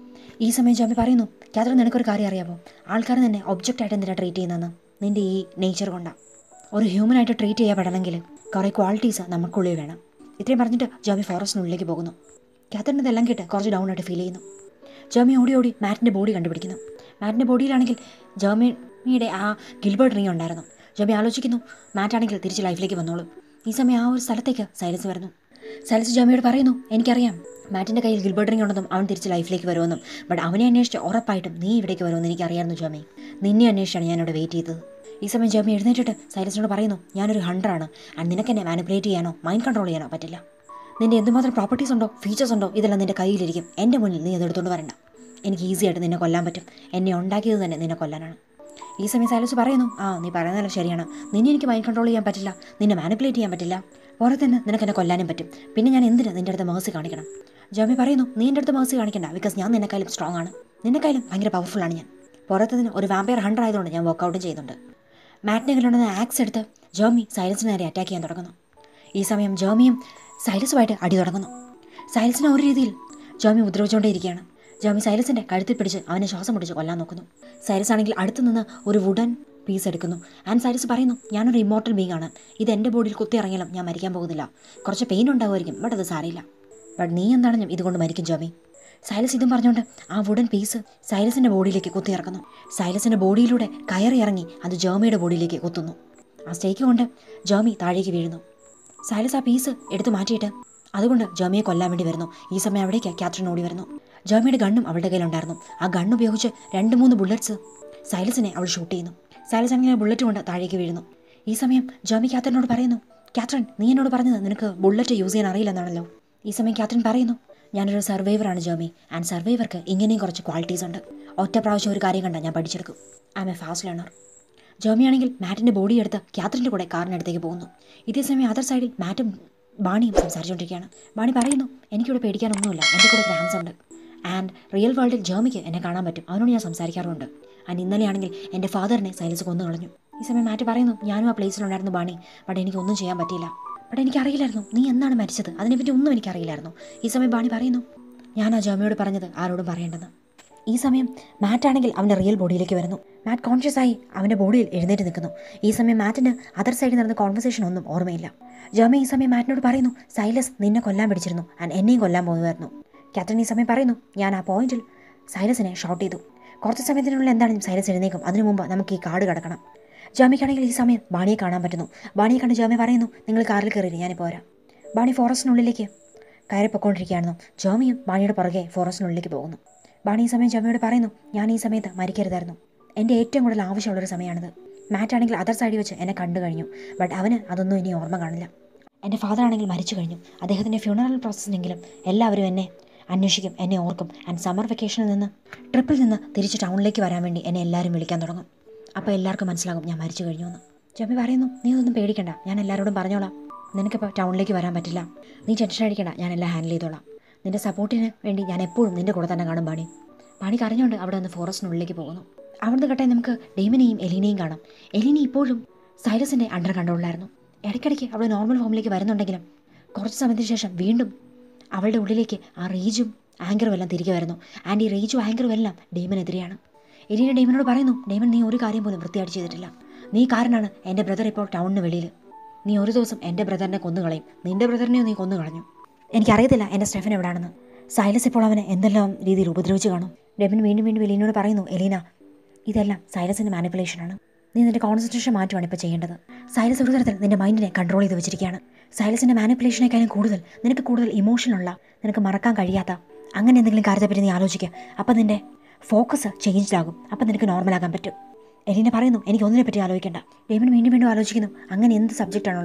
ഈ സമയം ജോമി പറയുന്നു കാതറിൻ നിനക്കൊരു കാര്യം അറിയാമോ ആൾക്കാർ നിന്നെ ഒബ്ജക്റ്റ് ആയിട്ട് എന്തിനാണ് ട്രീറ്റ് ചെയ്യുന്നതെന്ന് നിന്റെ ഈ നേച്ചർ കൊണ്ടാണ് ഒരു ഹ്യൂമനായിട്ട് ട്രീറ്റ് ചെയ്യപ്പെടണമെങ്കിൽ കുറേ ക്വാളിറ്റീസ് നമുക്കുള്ളിൽ വേണം ഇത്രയും പറഞ്ഞിട്ട് ജോമി ഫോറസ്റ്റിനുള്ളിലേക്ക് പോകുന്നു കാത്തറിന് ഇതെല്ലാം കേട്ട് കുറച്ച് ഡൗൺ ആയിട്ട് ഫീൽ ചെയ്യുന്നു ജോമി ഓടി ഓടി മാറ്റിൻ്റെ ബോഡി കണ്ടുപിടിക്കുന്നു മാറ്റിൻ്റെ ബോഡിയിലാണെങ്കിൽ ജോമിയുടെ ആ ഗിൽബർട്ട് റിങ് ഉണ്ടായിരുന്നു ജോമി ആലോചിക്കുന്നു മാറ്റാണെങ്കിൽ തിരിച്ച് ലൈഫിലേക്ക് വന്നോളൂ ഈ സമയം ആ ഒരു സ്ഥലത്തേക്ക് സൈലൻസ് വരുന്നു സൈലൻസ് ജോമിയോട് പറയുന്നു എനിക്കറിയാം മാറ്റിൻ്റെ കയ്യിൽ ഗിൽബർട്ട് റിങ് ഉണ്ടെന്നും അവൻ തിരിച്ച് ലൈഫിലേക്ക് വരുമെന്നും ബട്ട് അവനെ അന്വേഷിച്ച് ഉറപ്പായിട്ടും നീ ഇവിടേക്ക് വരുമെന്ന് എനിക്കറിയാമായിരുന്നു ജോമി നിന്നെ അന്വേഷിച്ചാണ് ഞാനിവിടെ വെയിറ്റ് ചെയ്തത് ഈ സമയം ജോമി എഴുന്നേറ്റിട്ട് സൈലൻസിനോട് പറയുന്നു ഞാനൊരു ഹണ്ടറാണ് ആൻഡ് നിനക്കെന്നെ മാനിപ്പുലേറ്റ് ചെയ്യാനോ മൈൻഡ് കൺട്രോൾ ചെയ്യാനോ പറ്റില്ല നിന്റെ എന്തുമാത്രം പ്രോപ്പർട്ടീസ് ഉണ്ടോ ഫീച്ചേഴ്സ് ഉണ്ടോ ഇതെല്ലാം നിന്റെ കയ്യിലിരിക്കും എൻ്റെ മുന്നിൽ നീ അതെടുത്തുകൊണ്ട് വരണ്ട എനിക്ക് ഈസി ആയിട്ട് നിന്നെ കൊല്ലാൻ പറ്റും എന്നെ ഉണ്ടാക്കിയത് തന്നെ നിന്നെ കൊല്ലാനാണ് ഈ സമയം സൈലസ് പറയുന്നു ആ നീ പറയുന്നതെല്ലാം ശരിയാണ് നിന്നെ എനിക്ക് മൈൻഡ് കൺട്രോൾ ചെയ്യാൻ പറ്റില്ല നിന്നെ മാനിപ്പുലേറ്റ് ചെയ്യാൻ പറ്റില്ല പുറത്ത് തന്നെ നിനക്ക് എന്നെ കൊല്ലാനും പറ്റും പിന്നെ ഞാൻ എന്തിനാ നിന്റെ അടുത്ത് മേഴ്സി കാണിക്കണം ജോമി പറയുന്നു നീ എൻ്റെ അടുത്ത് മേഴ്സി കാണിക്കണ്ട ബിക്കോസ് ഞാൻ നിന്നെക്കാളും സ്ട്രോങ് ആണ് നിന്നെക്കാളും ഭയങ്കര പവർഫുൾ ആണ് ഞാൻ പുറത്തതിന് ഒരു വാമ്പയർ ഹണ്ടർ ആയതുകൊണ്ട് ഞാൻ വർക്കൗട്ടും ചെയ്യുന്നുണ്ട് മാറ്റിനെ കണ്ടുകൊണ്ടുവന്ന ആക്സ് എടുത്ത് ജോമി സൈലൻസിന് നേരെ അറ്റാക്ക് ചെയ്യാൻ തുടങ്ങുന്നു ഈ സമയം ജോമിയും സൈലസുമായിട്ട് അടി തുടങ്ങുന്നു സൈലസിനെ ഒരു രീതിയിൽ ജോമി ഉപദ്രവിച്ചുകൊണ്ടേയിരിക്കുകയാണ് ജോമി സൈലസിന്റെ കഴുത്തിൽ പിടിച്ച് അവനെ ശ്വാസം പിടിച്ച് കൊല്ലാൻ നോക്കുന്നു സൈലസ് ആണെങ്കിൽ അടുത്തു നിന്ന് ഒരു വുഡൻ പീസ് എടുക്കുന്നു ആൻഡ് സൈലസ് പറയുന്നു ഞാനൊരു ഇമ്മോർട്ടൽ ബീങ് ആണ് ഇത് എൻ്റെ ബോഡിയിൽ കുത്തി ഇറങ്ങിയാലും ഞാൻ മരിക്കാൻ പോകുന്നില്ല കുറച്ച് പെയിൻ ഉണ്ടാവുമായിരിക്കും ബട്ട് അത് സാരയില്ല ബട്ട് നീ എന്താണെന്നും ഇതുകൊണ്ട് മരിക്കും ജോമി സൈലസ് ഇതും പറഞ്ഞുകൊണ്ട് ആ വുഡൻ പീസ് സൈലസിന്റെ ബോഡിയിലേക്ക് കുത്തി ഇറക്കുന്നു സൈലസിന്റെ ബോഡിയിലൂടെ കയറി ഇറങ്ങി അത് ജോമിയുടെ ബോഡിയിലേക്ക് കുത്തുന്നു ആ സ്റ്റേക്ക് കൊണ്ട് ജോമി താഴേക്ക് വീഴുന്നു സൈലസ് ആ പീസ് എടുത്തു മാറ്റിയിട്ട് അതുകൊണ്ട് ജോമിയെ കൊല്ലാൻ വേണ്ടി വരുന്നു ഈ സമയം അവിടേക്ക് കാത്രിൻ ഓടി വരുന്നു ജോമിയുടെ ഗണ്ണും അവളുടെ കയ്യിലുണ്ടായിരുന്നു ആ ഗണ്ണ് ഉപയോഗിച്ച് രണ്ട് മൂന്ന് ബുള്ളറ്റ്സ് സൈലസിനെ അവൾ ഷൂട്ട് ചെയ്യുന്നു സൈലസ് അങ്ങനെ ബുള്ളറ്റ് കൊണ്ട് താഴേക്ക് വീഴുന്നു ഈ സമയം ജോമി കാത്രിനോട് പറയുന്നു കാത്രിൻ നീ എന്നോട് പറഞ്ഞത് നിനക്ക് ബുള്ളറ്റ് യൂസ് ചെയ്യാൻ അറിയില്ലെന്നാണല്ലോ ഈ സമയം കാത്രിൻ പറയുന്നു ഞാനൊരു സർവൈവറാണ് ജോമി ആൻഡ് സർവൈവർക്ക് ഇങ്ങനെയും കുറച്ച് ക്വാളിറ്റീസ് ഉണ്ട് ഒറ്റ പ്രാവശ്യം ഒരു കാര്യം കണ്ട ഞാൻ പഠിച്ചെടുക്കും I'm a fast learner ജോമിയാണെങ്കിൽ മാറ്റിൻ്റെ ബോഡി എടുത്ത് ക്യാത്രിൻ്റെ കൂടെ കാറിനടുത്തേക്ക് പോകുന്നു ഇതേ സമയം അതർ സൈഡിൽ മാറ്റും ബാണിയും സംസാരിച്ചുകൊണ്ടിരിക്കുകയാണ് ബാണി പറയുന്നു എനിക്കിവിടെ പേടിക്കാനൊന്നുമില്ല എൻ്റെ കൂടെ ഗ്രാൻസ് ഉണ്ട് ആൻഡ് റിയൽ വേൾഡിൽ ജോമിക്ക് എന്നെ കാണാൻ പറ്റും അവനോട് ഞാൻ സംസാരിക്കാറുണ്ട് ആൻഡ് ഇന്നലെയാണെങ്കിൽ എൻ്റെ ഫാദറിനെ സൈലൻസ് കൊന്നു കളഞ്ഞു ഈ സമയം മാറ്റ് പറയുന്നു ഞാനും ആ പ്ലേസിലുണ്ടായിരുന്നു ബാണി ബട്ട് എനിക്കൊന്നും ചെയ്യാൻ പറ്റിയില്ല ബട്ട് എനിക്കറിയില്ലായിരുന്നു നീ എന്നാണ് മരിച്ചത് അതിനെപ്പറ്റി ഒന്നും എനിക്കറിയില്ലായിരുന്നു ഈ സമയം ബാണി പറയുന്നു ഞാൻ ആ ജോമിയോട് പറഞ്ഞത് ആരോടും പറയേണ്ടെന്ന് ഈ സമയം മാറ്റ് ആണെങ്കിൽ അവൻ്റെ റിയൽ ബോഡിയിലേക്ക് വരുന്നു മാറ്റ് കോൺഷ്യസ് ആയി അവൻ്റെ ബോഡിയിൽ എഴുന്നേറ്റ് നിൽക്കുന്നു ഈ സമയം മാറ്റിന് അതർ സൈഡിൽ നടന്ന കോൺവെർസേഷൻ ഒന്നും ഓർമ്മയില്ല ജോമി ഈ സമയം മാറ്റിനോട് പറയുന്നു സൈലസ് നിന്നെ കൊല്ലാൻ പിടിച്ചിരുന്നു ആൻഡ് എന്നെയും കൊല്ലാൻ പോകുമായിരുന്നു ക്യാപ്റ്റൻ ഈ സമയം പറയുന്നു ഞാൻ ആ പോയിന്റിൽ സൈലസിനെ ഷോട്ട് ചെയ്തു കുറച്ച് സമയത്തിനുള്ളിൽ എന്താണെങ്കിലും സൈലസ് എഴുന്നേക്കും അതിനു മുമ്പ് നമുക്ക് ഈ കാർഡ് കടക്കണം ജാമിക്കാണെങ്കിൽ ഈ സമയം ബാണിയെ കാണാൻ പറ്റുന്നു ബാണിയെ കണ്ട് ജാമി പറയുന്നു നിങ്ങൾ കാറിൽ കയറി ഞാനിപ്പോൾ വരാം ബാണി ഫോറസ്റ്റിനുള്ളിലേക്ക് കയറി പൊക്കോണ്ടിരിക്കുകയായിരുന്നു ജോമിയും ബാണിയുടെ പുറകെ ഫോറസ്റ്റിനുള്ളിലേക്ക് പോകുന്നു ബാണി ഈ സമയം ജോമിയോട് പറയുന്നു ഞാൻ ഈ സമയത്ത് മരിക്കരുതായിരുന്നു എൻ്റെ ഏറ്റവും കൂടുതൽ ആവശ്യമുള്ളൊരു സമയമാണിത് മാറ്റ് ആണെങ്കിൽ അതർ സൈഡിൽ വെച്ച് എന്നെ കണ്ടു കഴിഞ്ഞു ബട്ട് അവന് അതൊന്നും ഇനി ഓർമ്മ കാണില്ല എൻ്റെ ഫാദർ ആണെങ്കിൽ മരിച്ചു കഴിഞ്ഞു അദ്ദേഹത്തിൻ്റെ ഫ്യൂണറൽ പ്രോസസ്സിനെങ്കിലും എല്ലാവരും എന്നെ അന്വേഷിക്കും എന്നെ ഓർക്കും ആൻഡ് സമ്മർ വെക്കേഷനിൽ നിന്ന് ട്രിപ്പിൽ നിന്ന് തിരിച്ച് ടൗണിലേക്ക് വരാൻ വേണ്ടി എന്നെ എല്ലാവരും വിളിക്കാൻ തുടങ്ങും അപ്പോൾ എല്ലാവർക്കും മനസ്സിലാകും ഞാൻ മരിച്ചു കഴിഞ്ഞു എന്ന് ജമ്മി പറയുന്നു നീ ഒന്നും പേടിക്കണ്ട ഞാൻ എല്ലാവരോടും പറഞ്ഞോളാം നിനക്കിപ്പോൾ ടൗണിലേക്ക് വരാൻ പറ്റില്ല നീ ടെൻഷൻ അടിക്കണ്ട ഞാൻ എല്ലാം ഹാൻഡിൽ ചെയ്തോളാം നിന്റെ സപ്പോർട്ടിന് വേണ്ടി ഞാൻ എപ്പോഴും നിന്റെ കൂടെ തന്നെ കാണും ബാണി ബാണി കരഞ്ഞുകൊണ്ട് അവിടെ നിന്ന് ഫോറസ്റ്റിനുള്ളിലേക്ക് പോകുന്നു അവിടുന്ന് കട്ടെ നമുക്ക് ഡെയ്മിനെയും എലീനയും കാണാം എലീന ഇപ്പോഴും സൈലസിൻ്റെ അണ്ടർ കൺട്രോളിലായിരുന്നു ഇടയ്ക്കിടയ്ക്ക് അവൾ നോർമൽ ഫോമിലേക്ക് വരുന്നുണ്ടെങ്കിലും കുറച്ച് സമയത്തിന് ശേഷം വീണ്ടും അവളുടെ ഉള്ളിലേക്ക് ആ റേജും ആങ്കറും എല്ലാം തിരികെ വരുന്നു ആൻഡ് ഈ റേജും ആങ്കറും എല്ലാം ഡെയ്മനെതിരെയാണ് എലീന ഡെയ്മനോട് പറയുന്നു ഡെയ്മൻ നീ ഒരു കാര്യം പോലും വൃത്തിയായിട്ട് ചെയ്തിട്ടില്ല നീ കാരണമാണ് എൻ്റെ ബ്രദർ ഇപ്പോൾ ടൗണിന് വെളിയിൽ നീ ഒരു ദിവസം എൻ്റെ ബ്രദറിനെ കൊന്നുകളയും നിന്റെ ബ്രദറിനെയോ നീ കൊന്നു കളഞ്ഞു എനിക്കറിയത്തില്ല എൻ്റെ സ്റ്റെഫൻ എവിടെയാണെന്ന് സൈലസ് ഇപ്പോൾ അവനെ എന്തെല്ലാം രീതിയിൽ ഉപദ്രവിച്ച് കാണും ഡെബിൻ വീണ്ടും വീണ്ടും എലീനോട് പറയുന്നു എലീന ഇതെല്ലാം സൈലസിൻ്റെ മാനിപ്പുലേഷനാണ് നീ നിന്റെ കോൺസെൻട്രേഷൻ മാറ്റുവാണ് ഇപ്പോൾ ചെയ്യേണ്ടത് സൈലസ് ഒരു തരത്തിൽ നിന്റെ മൈൻഡിനെ കൺട്രോൾ ചെയ്ത് വെച്ചിരിക്കുകയാണ് സൈലസിൻ്റെ മാനിപ്പുലേഷനേക്കാളും കൂടുതൽ നിനക്ക് കൂടുതൽ ഇമോഷനുള്ള നിനക്ക് മറക്കാൻ കഴിയാത്ത അങ്ങനെ എന്തെങ്കിലും കാര്യത്തെപ്പറ്റി നീ ആലോചിക്കുക അപ്പം നിന്റെ ഫോക്കസ് ചേഞ്ച്ഡ് ആകും അപ്പം നിനക്ക് നോർമലാകാൻ പറ്റും എലീന പറയുന്നു എനിക്ക് ഒന്നിനെ പറ്റി ആലോചിക്കേണ്ട ഡേമൻ വീണ്ടും വീണ്ടും ആലോചിക്കുന്നു അങ്ങനെ എന്ത് സബ്ജക്റ്റാണുള്ളത്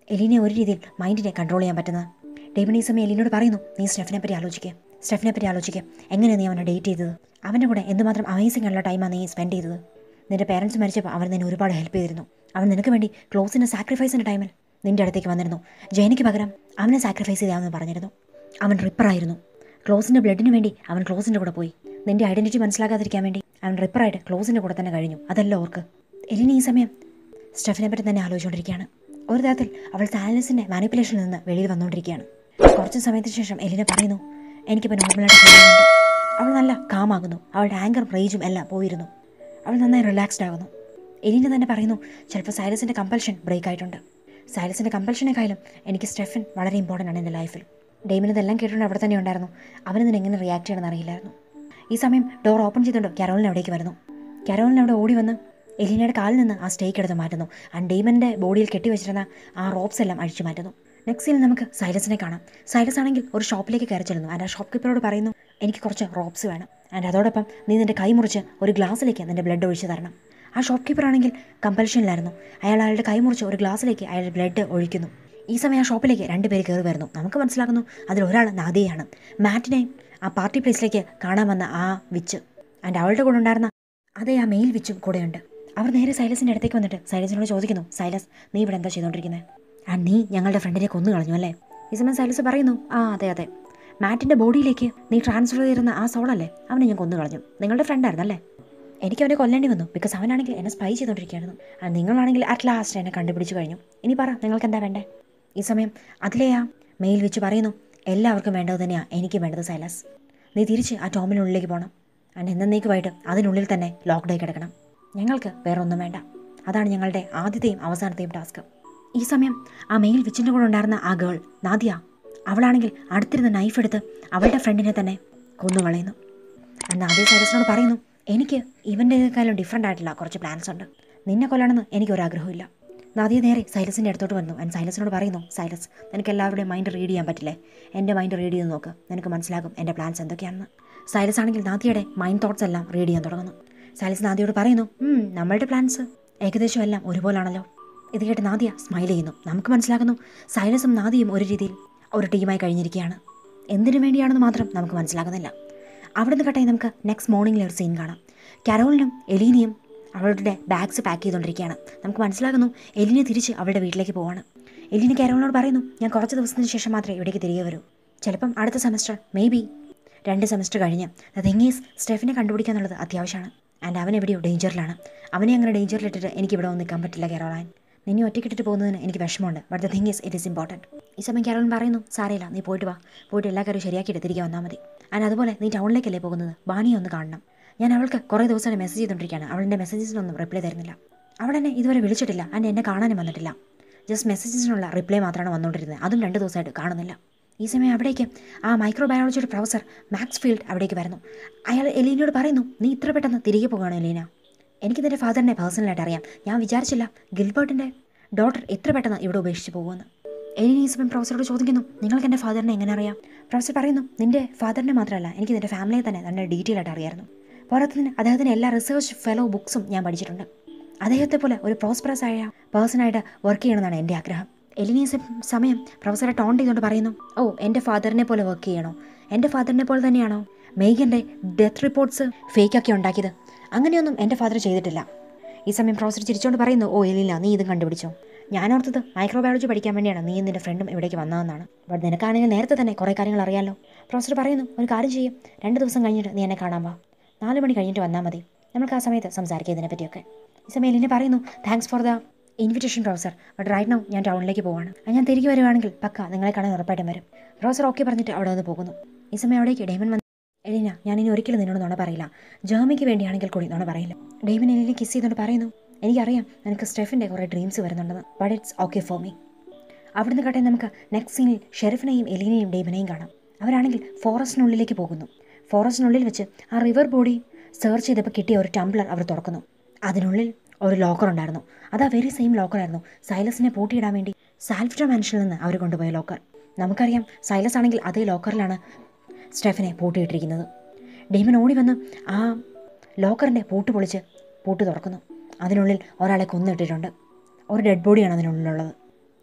എലീനെ ഒരു രീതിയിൽ മൈൻഡിനെ കൺട്രോൾ ചെയ്യാൻ പറ്റുന്നത് ഡെയ്മൺ ഈ സമയം എലീനോട് പറയുന്നു നീ സ്റ്റെഫിനെ പറ്റി ആലോചിക്കുക സ്റ്റെഫിനെ പറ്റി ആലോചിക്കുക എങ്ങനെയാണ് നീ അവനെ ഡേറ്റ് ചെയ്തത് അവൻ്റെ കൂടെ എന്തുമാത്രം അമേസിംഗ് ഉള്ള ടൈമാണ് നീ സ്പെൻഡ് ചെയ്തത് നിന്റെ പേരൻസ് മരിച്ചപ്പോൾ അവൻ നിന്നെ ഒരുപാട് ഹെൽപ്പ് ചെയ്തിരുന്നു അവൻ നിനക്ക് വേണ്ടി ക്ലോസിൻ്റെ സാക്രിഫൈസിൻ്റെ ടൈമിൽ നിന്റെ അടുത്തേക്ക് വന്നിരുന്നു ജയനിക്ക് പകരം അവനെ സാക്രിഫൈസ് ചെയ്യാമെന്ന് പറഞ്ഞിരുന്നു അവൻ റിപ്പറായിരുന്നു ക്ലോസിൻ്റെ ബ്ലഡിന് വേണ്ടി അവൻ ക്ലോസിൻ്റെ കൂടെ പോയി നിന്റെ ഐഡൻറ്റിറ്റി മനസ്സിലാക്കാതിരിക്കാൻ വേണ്ടി അവൻ റിപ്പറായിട്ട് ക്ലോസിൻ്റെ കൂടെ തന്നെ കഴിഞ്ഞു അതല്ല ഓർക്ക് എലിന് ഈ സമയം സ്റ്റെഫിനെ പറ്റി തന്നെ ആലോചിച്ചുകൊണ്ടിരിക്കുകയാണ് ഒരു തരത്തിൽ അവൾ സാലൻസിൻ്റെ മാനിപ്പുലേഷനിൽ നിന്ന് വെളിയിൽ വന്നുകൊണ്ടിരിക്കുകയാണ് കുറച്ച് സമയത്തിന് ശേഷം എലിന പറയുന്നു എനിക്കിപ്പോൾ നോർമലായിട്ട് ഫീൽ ചെയ്യുന്നുണ്ട് അവൾ നല്ല കാമാകുന്നു അവളുടെ ആങ്കറും റേജും എല്ലാം പോയിരുന്നു അവൾ നന്നായി റിലാക്സ്ഡ് ആകുന്നു എലിന തന്നെ പറയുന്നു ചിലപ്പോൾ സൈലസിൻ്റെ കമ്പൽഷൻ ബ്രേക്ക് ആയിട്ടുണ്ട് സൈലസിൻ്റെ കമ്പൽഷനേക്കാളും എനിക്ക് സ്റ്റെഫൻ വളരെ ഇമ്പോർട്ടൻ്റ് ആണ് എൻ്റെ ലൈഫിൽ ഡെയ്മിന് ഇതെല്ലാം കേട്ടുകൊണ്ട് അവിടെ തന്നെ ഉണ്ടായിരുന്നു അവനിതിന് എങ്ങനെ റിയാക്ട് ചെയ്യണമെന്ന് അറിയില്ലായിരുന്നു ഈ സമയം ഡോർ ഓപ്പൺ ചെയ്തുകൊണ്ട് കരോളിൻ അവിടേക്ക് വരുന്നു കരോളിൻ അവിടെ ഓടി വന്ന് എലീനയുടെ കാലിൽ നിന്ന് ആ സ്റ്റേക്ക് എടുത്ത് മാറ്റുന്നു ആൻഡ് ഡെയ്മൻ്റെ ബോഡിയിൽ കെട്ടിവെച്ചിരുന്ന ആ റോപ്സ് എല്ലാം അഴിച്ചു മാറ്റുന്നു നെക്സ്റ്റ് സീനിൽ നമുക്ക് സൈലസിനെ കാണാം സൈലസ് ആണെങ്കിൽ ഒരു ഷോപ്പിലേക്ക് കയറി ചെല്ലുന്നു ആൻഡ് ആ ഷോപ്പ് കീപ്പറോട് പറയുന്നു എനിക്ക് കുറച്ച് റോപ്സ് വേണം ആൻഡ് അതോടൊപ്പം നീ നിന്റെ കൈ മുറിച്ച് ഒരു ഗ്ലാസ്സിലേക്ക് നിന്റെ ബ്ലഡ് ഒഴിച്ചു തരണം ആ ഷോപ്പ് കീപ്പർ ആണെങ്കിൽ കമ്പൽഷനിലായിരുന്നു അയാൾ അയാളുടെ കൈ മുറിച്ച് ഒരു ഗ്ലാസ്സിലേക്ക് അയാളുടെ ബ്ലഡ് ഒഴിക്കുന്നു ഈ സമയം ആ ഷോപ്പിലേക്ക് രണ്ടുപേര് കയറി വരുന്നു നമുക്ക് മനസ്സിലാക്കുന്നു അതിൽ ഒരാൾ നാദിയാണ് മാറ്റിനെ ആ പാർട്ടി പ്ലേസിലേക്ക് കാണാൻ വന്ന ആ വിച്ച് ആൻഡ് അവളുടെ കൂടെ ഉണ്ടായിരുന്ന അതേ ആ മെയിൽ വിച്ചും കൂടെയുണ്ട് അവർ നേരെ സൈലസിൻ്റെ അടുത്തേക്ക് വന്നിട്ട് സൈലസിനോട് ചോദിക്കുന്നു സൈലസ് നീ ഇവിടെ എന്താ ചെയ്തുകൊണ്ടിരിക്കുന്നത് ആൻഡ് നീ ഞങ്ങളുടെ ഫ്രണ്ടിനെ കൊന്നു കളഞ്ഞു അല്ലേ ഈ സമയം സൈലസ് പറയുന്നു ആ അതെ അതെ മാറ്റിൻ്റെ ബോഡിയിലേക്ക് നീ ട്രാൻസ്ഫർ ചെയ്തിരുന്ന ആ സോളല്ലേ അവനെ ഞാൻ കൊന്നു കളഞ്ഞു നിങ്ങളുടെ ഫ്രണ്ടായിരുന്നല്ലേ എനിക്ക് അവനെ കൊല്ലേണ്ടി വന്നു ബിക്കോസ് അവനാണെങ്കിൽ എന്നെ സ്പൈ ചെയ്തുകൊണ്ടിരിക്കുകയായിരുന്നു ആൻഡ് നിങ്ങളാണെങ്കിൽ അറ്റ് ലാസ്റ്റ് എന്നെ കണ്ടുപിടിച്ചു കഴിഞ്ഞു ഇനി പറ നിങ്ങൾക്ക് എന്താ വേണ്ടേ ഈ സമയം അതിലെ ആ മെയിൽ വെച്ച് പറയുന്നു എല്ലാവർക്കും വേണ്ടത് തന്നെയാണ് എനിക്ക് വേണ്ടത് സൈലസ് നീ തിരിച്ച് ആ ടോമിനുള്ളിലേക്ക് പോകണം ആൻഡ് എന്നേക്കുമായിട്ട് അതിനുള്ളിൽ തന്നെ ലോക്ക്ഡായി കിടക്കണം ഞങ്ങൾക്ക് വേറെ ഒന്നും വേണ്ട അതാണ് ഞങ്ങളുടെ ആദ്യത്തെയും അവസാനത്തെയും ടാസ്ക് ഈ സമയം ആ മെയിൽ വിച്ചിൻ്റെ കൂടെ ഉണ്ടായിരുന്ന ആ ഗേൾ നാദിയ അവളാണെങ്കിൽ അടുത്തിരുന്ന നൈഫ് എടുത്ത് അവളുടെ ഫ്രണ്ടിനെ തന്നെ കൊന്നുകളയുന്നു അന്ന് ആദ്യ സൈലസിനോട് പറയുന്നു എനിക്ക് ഇവൻ്റെക്കാളും ഡിഫറെൻ്റ് ആയിട്ടുള്ള കുറച്ച് പ്ലാൻസ് ഉണ്ട് നിന്നെ കൊല്ലണമെന്ന് എനിക്കൊരാഗ്രഹമില്ല നാദിയ നേരെ സൈലസിൻ്റെ അടുത്തോട്ട് വന്നു ആൻഡ് സൈലസിനോട് പറയുന്നു സൈലസ് നിനക്ക് എല്ലാവരുടെയും മൈൻഡ് റീഡ് ചെയ്യാൻ പറ്റില്ലേ എൻ്റെ മൈൻഡ് റീഡ് ചെയ്ത് നോക്ക് നിനക്ക് മനസ്സിലാകും എൻ്റെ പ്ലാൻസ് എന്തൊക്കെയാണെന്ന് സൈലസ് ആണെങ്കിൽ നാദിയുടെ മൈൻഡ് തോട്ട്സ് എല്ലാം റീഡ് ചെയ്യാൻ തുടങ്ങുന്നു സൈലസ് നാദിയോട് പറയുന്നു "ഉം, നമ്മളുടെ പ്ലാൻസ് ഏകദേശം എല്ലാം ഒരുപോലാണല്ലോ ഇത് കേട്ട് നാദിയ സ്മൈൽ ചെയ്യുന്നു നമുക്ക് മനസ്സിലാകുന്നു സൈലസും നാദിയും ഒരു രീതിയിൽ ഒരു ടീമായി കഴിഞ്ഞിരിക്കുകയാണ് എന്തിനു വേണ്ടിയാണെന്ന് മാത്രം നമുക്ക് മനസ്സിലാകുന്നില്ല അവിടുന്ന് കട്ടായി നമുക്ക് നെക്സ്റ്റ് മോർണിംഗിൽ ഒരു സീൻ കാണാം കരോളിനും എലീനയും അവളുടെ ബാഗ്സ് പാക്ക് ചെയ്തുകൊണ്ടിരിക്കുകയാണ് നമുക്ക് മനസ്സിലാകുന്നു എലിനെ തിരിച്ച് അവളുടെ വീട്ടിലേക്ക് പോവാണ് എലിന് കരോളിനോട് പറയുന്നു ഞാൻ കുറച്ച് ദിവസത്തിന് ശേഷം മാത്രമേ ഇവിടേക്ക് തിരികെ വരൂ ചിലപ്പം അടുത്ത സെമസ്റ്റർ മേ ബി രണ്ട് സെമസ്റ്റർ കഴിഞ്ഞ് ദ തിങ് ഈസ് സ്റ്റെഫിനെ കണ്ടുപിടിക്കുക എന്നുള്ളത് അത്യാവശ്യമാണ് ആൻഡ് അവൻ എവിടെയോ ഡേഞ്ചറിലാണ് അവനെ അങ്ങനെ ഡേഞ്ചറിലിട്ടിട്ട് എനിക്ക് ഇവിടെ വന്ന് നിൽക്കാൻ പറ്റില്ല കരോളാൻ നിന്നെ ഒറ്റയ്ക്കിട്ടിട്ട് പോകുന്നതിന് എനിക്ക് വിഷമമുണ്ട് but the thing is it is important ഈ സമയം കരോളൻ പറയുന്നു സാരയില്ല നീ പോയിട്ട് വാ പോയിട്ട് എല്ലാ കാര്യവും ശരിയാക്കിയിട്ട് തിരികെ വന്നാൽ മതി ആൻഡ് അതുപോലെ നീ ടൗണിലേക്കല്ലേ പോകുന്നത് ബാണിയെ ഒന്ന് കാണണം ഞാൻ അവൾക്ക് കുറേ ദിവസമായി മെസ്സേജ് ചെയ്തുകൊണ്ടിരിക്കുകയാണ് അവളുടെ മെസ്സേജസിനൊന്നും റിപ്ലൈ തരുന്നില്ല അവൾ എന്നെ ഇതുവരെ വിളിച്ചിട്ടില്ല ആൻഡ് എന്നെ കാണാനും വന്നിട്ടില്ല ജസ്റ്റ് മെസ്സേജസിനുള്ള റിപ്ലൈ മാത്രമാണ് വന്നുകൊണ്ടിരുന്നത് അതും രണ്ട് ദിവസമായിട്ട് കാണുന്നില്ല ഈ സമയം അവിടേക്ക് ആ മൈക്രോബയോളജിയുടെ പ്രൊഫസർ മാക്സ് ഫീൽഡ് അവിടേക്ക് വരുന്നു അയാൾ എലീനയോട് പറയുന്നു നീ ഇത്ര പെട്ടെന്ന് തിരികെ പോകുകയാണ് എലീന എനിക്ക് നിന്റെ ഫാദറിനെ പേഴ്സണലായിട്ട് അറിയാം ഞാൻ വിചാരിച്ചില്ല ഗിൽബർട്ടിൻ്റെ ഡോട്ടർ എത്ര പെട്ടെന്ന് ഇവിടെ ഉപേക്ഷിച്ച് പോകുമെന്ന് എലീന ഈ സമയം പ്രൊഫസറോട് ചോദിക്കുന്നു നിങ്ങൾക്ക് എൻ്റെ ഫാദറിനെ എങ്ങനെ അറിയാം പ്രൊഫസർ പറയുന്നു നിന്റെ ഫാദറിനെ മാത്രമല്ല എനിക്ക് നിന്റെ ഫാമിലിയെ തന്നെ നല്ല ഡീറ്റെയിൽ ആയിട്ട് അറിയായിരുന്നു പോരാത്തതിന് അദ്ദേഹത്തിൻ്റെ എല്ലാ റിസർച്ച് ഫെലോ ബുക്സും ഞാൻ പഠിച്ചിട്ടുണ്ട് അദ്ദേഹത്തെ പോലെ ഒരു പ്രോസ്പറസ് ആയ പേഴ്സണായിട്ട് വർക്ക് ചെയ്യണമെന്നാണ് എൻ്റെ ആഗ്രഹം എലിനീസ് സമയം പ്രൊഫസറെ ടോൺ ചെയ്തുകൊണ്ട് പറയുന്നു ഓ എൻ്റെ ഫാദറിനെ പോലെ വർക്ക് ചെയ്യണോ എൻ്റെ ഫാദറിനെ പോലെ തന്നെയാണോ മേഘൻ്റെ ഡെത്ത് റിപ്പോർട്ട്സ് ഫേക്കൊക്കെ ഉണ്ടാക്കിയത് അങ്ങനെയൊന്നും എൻ്റെ ഫാദർ ചെയ്തിട്ടില്ല ഈ സമയം പ്രൊഫസർ ചിരിച്ചുകൊണ്ട് പറയുന്നു ഓ എലില്ല നീ ഇതും കണ്ടുപിടിച്ചോ ഞാൻ ഓർത്തത് മൈക്രോബയോളജി പഠിക്കാൻ വേണ്ടിയാണ് നീ നിന്റെ ഫ്രണ്ടും ഇവിടേക്ക് വന്നതെന്നാണ് ബട്ട് നിനക്കാണെങ്കിൽ നേരത്തെ തന്നെ കുറേ കാര്യങ്ങൾ അറിയാലോ പ്രൊഫസർ പറയുന്നു ഒരു കാര്യം ചെയ്യും രണ്ട് ദിവസം കഴിഞ്ഞിട്ട് നീ എന്നെ കാണാൻ വാ നാല് മണി കഴിഞ്ഞിട്ട് വന്നാൽ മതി നമുക്ക് ആ സമയത്ത് സംസാരിക്കാം ഇതിനെ പറ്റിയൊക്കെ ഈ സമയം എലിനെ പറയുന്നു thanks for the invitation professor but right now ഞാൻ ടൗണിലേക്ക് പോവാണ് അത് ഞാൻ തിരികെ വരുവാണെങ്കിൽ പക്ക നിങ്ങളെ കാണാൻ ഉറപ്പായിട്ടും വരും പ്രൊഫസർ ഓക്കെ പറഞ്ഞിട്ട് അവിടെ നിന്ന് പോകുന്നു ഈ സമയം അവിടേക്ക് ഡേമൻ വന്ന് എലീന ഞാൻ ഇനി ഒരിക്കലും നിന്നോട് നുണ പറയില്ല ജേമിക്ക് വേണ്ടിയാണെങ്കിൽ കൂടി നുണ പറയില്ല ഡേമൻ എലിനെ കിസ് ചെയ്തുകൊണ്ട് പറയുന്നു എനിക്കറിയാം നിനക്ക് സ്റ്റെഫിൻ്റെ കുറേ ഡ്രീംസ് വരുന്നുണ്ടെന്ന് but it's okay for me അവിടുന്ന് കട്ടെ നമുക്ക് നെക്സ്റ്റ് സീനിൽ ഷെറിഫിനെയും എലീനയും ഡേമനെയും കാണാം അവരാണെങ്കിൽ ഫോറസ്റ്റിനുള്ളിലേക്ക് പോകുന്നു ഫോറസ്റ്റിനുള്ളിൽ വെച്ച് ആ റിവർ ബോഡി സെർച്ച് ചെയ്തപ്പോൾ കിട്ടിയ ഒരു ടംബ്ലർ അവർ തുറക്കുന്നു അതിനുള്ളിൽ ഒരു ലോക്കർ ഉണ്ടായിരുന്നു അത് ആ വെരി സെയിം ലോക്കറായിരുന്നു സൈലസിനെ പൂട്ടിയിടാൻ വേണ്ടി സാൽഫ്റ്റർ മാൻഷനിൽ നിന്ന് അവർ കൊണ്ടുപോയ ലോക്കർ നമുക്കറിയാം സൈലസ് ആണെങ്കിൽ അതേ ലോക്കറിലാണ് സ്റ്റെഫിനെ പൂട്ടിയിട്ടിരിക്കുന്നത് ഡെയ്മൻ ഓടി വന്ന് ആ ലോക്കറിൻ്റെ പൂട്ട് പൊളിച്ച് പൂട്ട് തുറക്കുന്നു അതിനുള്ളിൽ ഒരാളെ കൊന്നിട്ടിട്ടുണ്ട് ഒരു ഡെഡ് ബോഡിയാണ് അതിനുള്ളിലുള്ളത്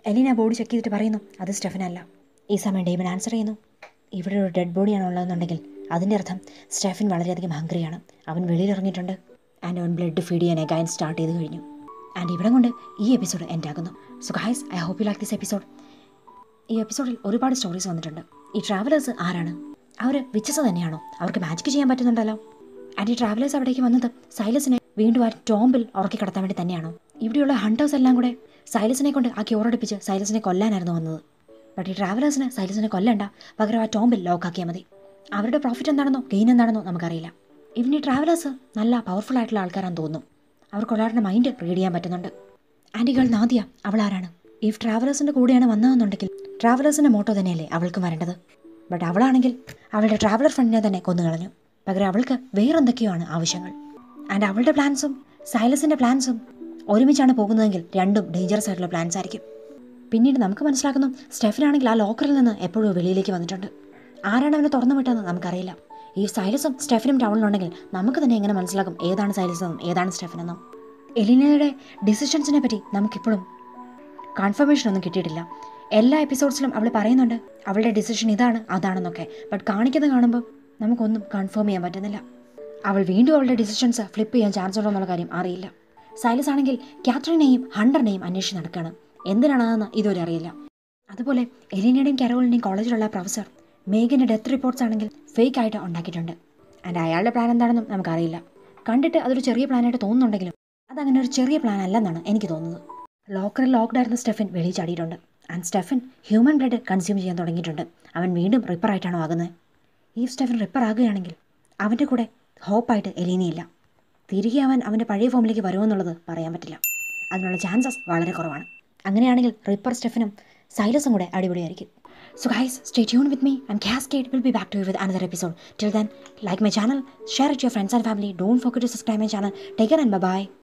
എലീന ബോഡി ചെക്ക് ചെയ്തിട്ട് പറയുന്നു അത് സ്റ്റെഫൻ അല്ല ഈ സമയം ഡേമൻ ആൻസർ ചെയ്യുന്നു ഇവിടെ ഒരു ഡെഡ് ബോഡിയാണ് ഉള്ളതെന്നുണ്ടെങ്കിൽ അതിൻ്റെ അർത്ഥം സ്റ്റെഫൻ വളരെയധികം ഹംഗ്രിയാണ് അവൻ വെളിയിലിറങ്ങിയിട്ടുണ്ട് ആൻഡ് അവൻ ബ്ലഡ് ഫീഡ് ചെയ്യാൻ എഗൈൻ സ്റ്റാർട്ട് ചെയ്ത് കഴിഞ്ഞു ആൻഡ് ഇവിടെ കൊണ്ട് ഈ എപ്പിസോഡ് എൻ്റെ ആകുന്നു so guys I hope you like this episode ഈ എപ്പിസോഡിൽ ഒരുപാട് സ്റ്റോറീസ് വന്നിട്ടുണ്ട് ഈ ട്രാവലേഴ്സ് ആരാണ് അവർ വിച്ചസ് തന്നെയാണോ അവർക്ക് മാജിക് ചെയ്യാൻ പറ്റുന്നുണ്ടല്ലോ ആൻഡ് ഈ ട്രാവലേഴ്സ് അവിടേക്ക് വന്നത് സൈലസിനെ വീണ്ടും ആ ടോംബിൽ ഉറക്കി കടത്താൻ വേണ്ടി തന്നെയാണോ ഇവിടെയുള്ള ഹണ്ടേഴ്സ് എല്ലാം കൂടെ സൈലസിനെ കൊണ്ട് ആ ക്യൂറടിപ്പിച്ച് സൈലസിനെ കൊല്ലാനായിരുന്നു വന്നത് ബട്ട് ഈ ട്രാവലേഴ്സിന് സൈലസിനെ കൊല്ലണ്ട പകരം ആ ടോംബിൽ ലോക്കാക്കിയാൽ മതി അവരുടെ പ്രോഫിറ്റ് എന്താണെന്നോ ഗെയിൻ എന്താണെന്നോ നമുക്കറിയില്ല ഇവൻ ഈ ട്രാവലേഴ്സ് നല്ല പവർഫുൾ ആയിട്ടുള്ള ആൾക്കാരാണെന്ന് തോന്നുന്നു അവർക്ക് ഒരാളുടെ മൈൻഡ് റീഡ് ചെയ്യാൻ പറ്റുന്നുണ്ട് ആൻറ്റി ഗേൾ നാദിയ അവൾ ആരാണ് ഇഫ് ട്രാവലേഴ്സിൻ്റെ കൂടെയാണ് വന്നതെന്നുണ്ടെങ്കിൽ ട്രാവലേഴ്സിൻ്റെ മോട്ടോ തന്നെയല്ലേ അവൾക്കും വരേണ്ടത് ബട്ട് അവളാണെങ്കിൽ അവളുടെ ട്രാവലർ ഫ്രണ്ടിനെ തന്നെ കൊന്നുകളഞ്ഞു പകരം അവൾക്ക് വേറെന്തൊക്കെയാണ് ആവശ്യങ്ങൾ ആൻഡ് അവളുടെ പ്ലാൻസും സൈലസിൻ്റെ പ്ലാൻസും ഒരുമിച്ചാണ് പോകുന്നതെങ്കിൽ രണ്ടും ഡേഞ്ചറസ് ആയിട്ടുള്ള പ്ലാൻസ് ആയിരിക്കും പിന്നീട് നമുക്ക് മനസ്സിലാക്കുന്നു സ്റ്റെഫനാണെങ്കിൽ ആ ലോക്കറിൽ നിന്ന് എപ്പോഴും വെളിയിലേക്ക് വന്നിട്ടുണ്ട് ആരാണ് അവനെ തുറന്നു വിട്ടതെന്ന് നമുക്കറിയില്ല ഈ സൈലസും സ്റ്റെഫനും ടൗണിലുണ്ടെങ്കിൽ നമുക്ക് തന്നെ എങ്ങനെ മനസ്സിലാക്കും ഏതാണ് സൈലസ് എന്നും ഏതാണ് സ്റ്റെഫൻ എന്നും എലിനയുടെ ഡിസിഷൻസിനെ പറ്റി നമുക്കിപ്പോഴും കൺഫർമേഷൻ ഒന്നും കിട്ടിയിട്ടില്ല എല്ലാ എപ്പിസോഡ്സിലും അവൾ പറയുന്നുണ്ട് അവളുടെ ഡിസിഷൻ ഇതാണ് അതാണെന്നൊക്കെ ബട്ട് കാണിക്കുന്നത് കാണുമ്പോൾ നമുക്കൊന്നും കൺഫേം ചെയ്യാൻ പറ്റുന്നില്ല അവൾ വീണ്ടും അവളുടെ ഡിസിഷൻസ് ഫ്ലിപ്പ് ചെയ്യാൻ ചാൻസ് ഉണ്ടോ എന്നുള്ള കാര്യം അറിയില്ല സൈലസ് ആണെങ്കിൽ കാത്രീനെയും ഹണ്ടറിനെയും അന്വേഷിച്ച് നടക്കുകയാണ് എന്തിനാണെന്ന് ഇതുവരെ അറിയില്ല അതുപോലെ എലീനയുടെയും കരോളിൻ്റെയും കോളേജിലുള്ള പ്രൊഫസർ മേഘിൻ്റെ ഡെത്ത് റിപ്പോർട്ട്സ് ആണെങ്കിൽ ഫേക്ക് ആയിട്ട് ഉണ്ടാക്കിയിട്ടുണ്ട് ആൻഡ് അയാളുടെ പ്ലാൻ എന്താണെന്നും നമുക്കറിയില്ല കണ്ടിട്ട് അതൊരു ചെറിയ പ്ലാനായിട്ട് തോന്നുന്നുണ്ടെങ്കിലും അതങ്ങനെ ഒരു ചെറിയ പ്ലാൻ അല്ലെന്നാണ് എനിക്ക് തോന്നുന്നത് ലോക്കറിൽ ലോക്ക്ഡ് ആയിരുന്ന സ്റ്റെഫൻ വെളിയിൽ ചാടിയിട്ടുണ്ട് and Stefan human blood consume ചെയ്യാൻ തുടങ്ങിയിട്ടുണ്ട് അവൻ വീണ്ടും റിപ്പർ ആയിട്ടാണോ ആകുന്നത് ഈ സ്റ്റെഫൻ റിപ്പർ ആകുകയാണെങ്കിൽ അവൻ്റെ കൂടെ ഹോപ്പായിട്ട് എലീനയില്ല തിരികെ അവൻ അവൻ്റെ പഴയ ഫോമിലേക്ക് വരുമെന്നുള്ളത് പറയാൻ പറ്റില്ല അതിനുള്ള ചാൻസസ് വളരെ കുറവാണ് അങ്ങനെയാണെങ്കിൽ റിപ്പർ സ്റ്റെഫനും സൈലസും കൂടെ അടിപൊളിയായിരിക്കും so guys stay tune with me and Cascade will be back to with another episode till then like my channel share it your friends and family don't forget to subscribe my channel take and by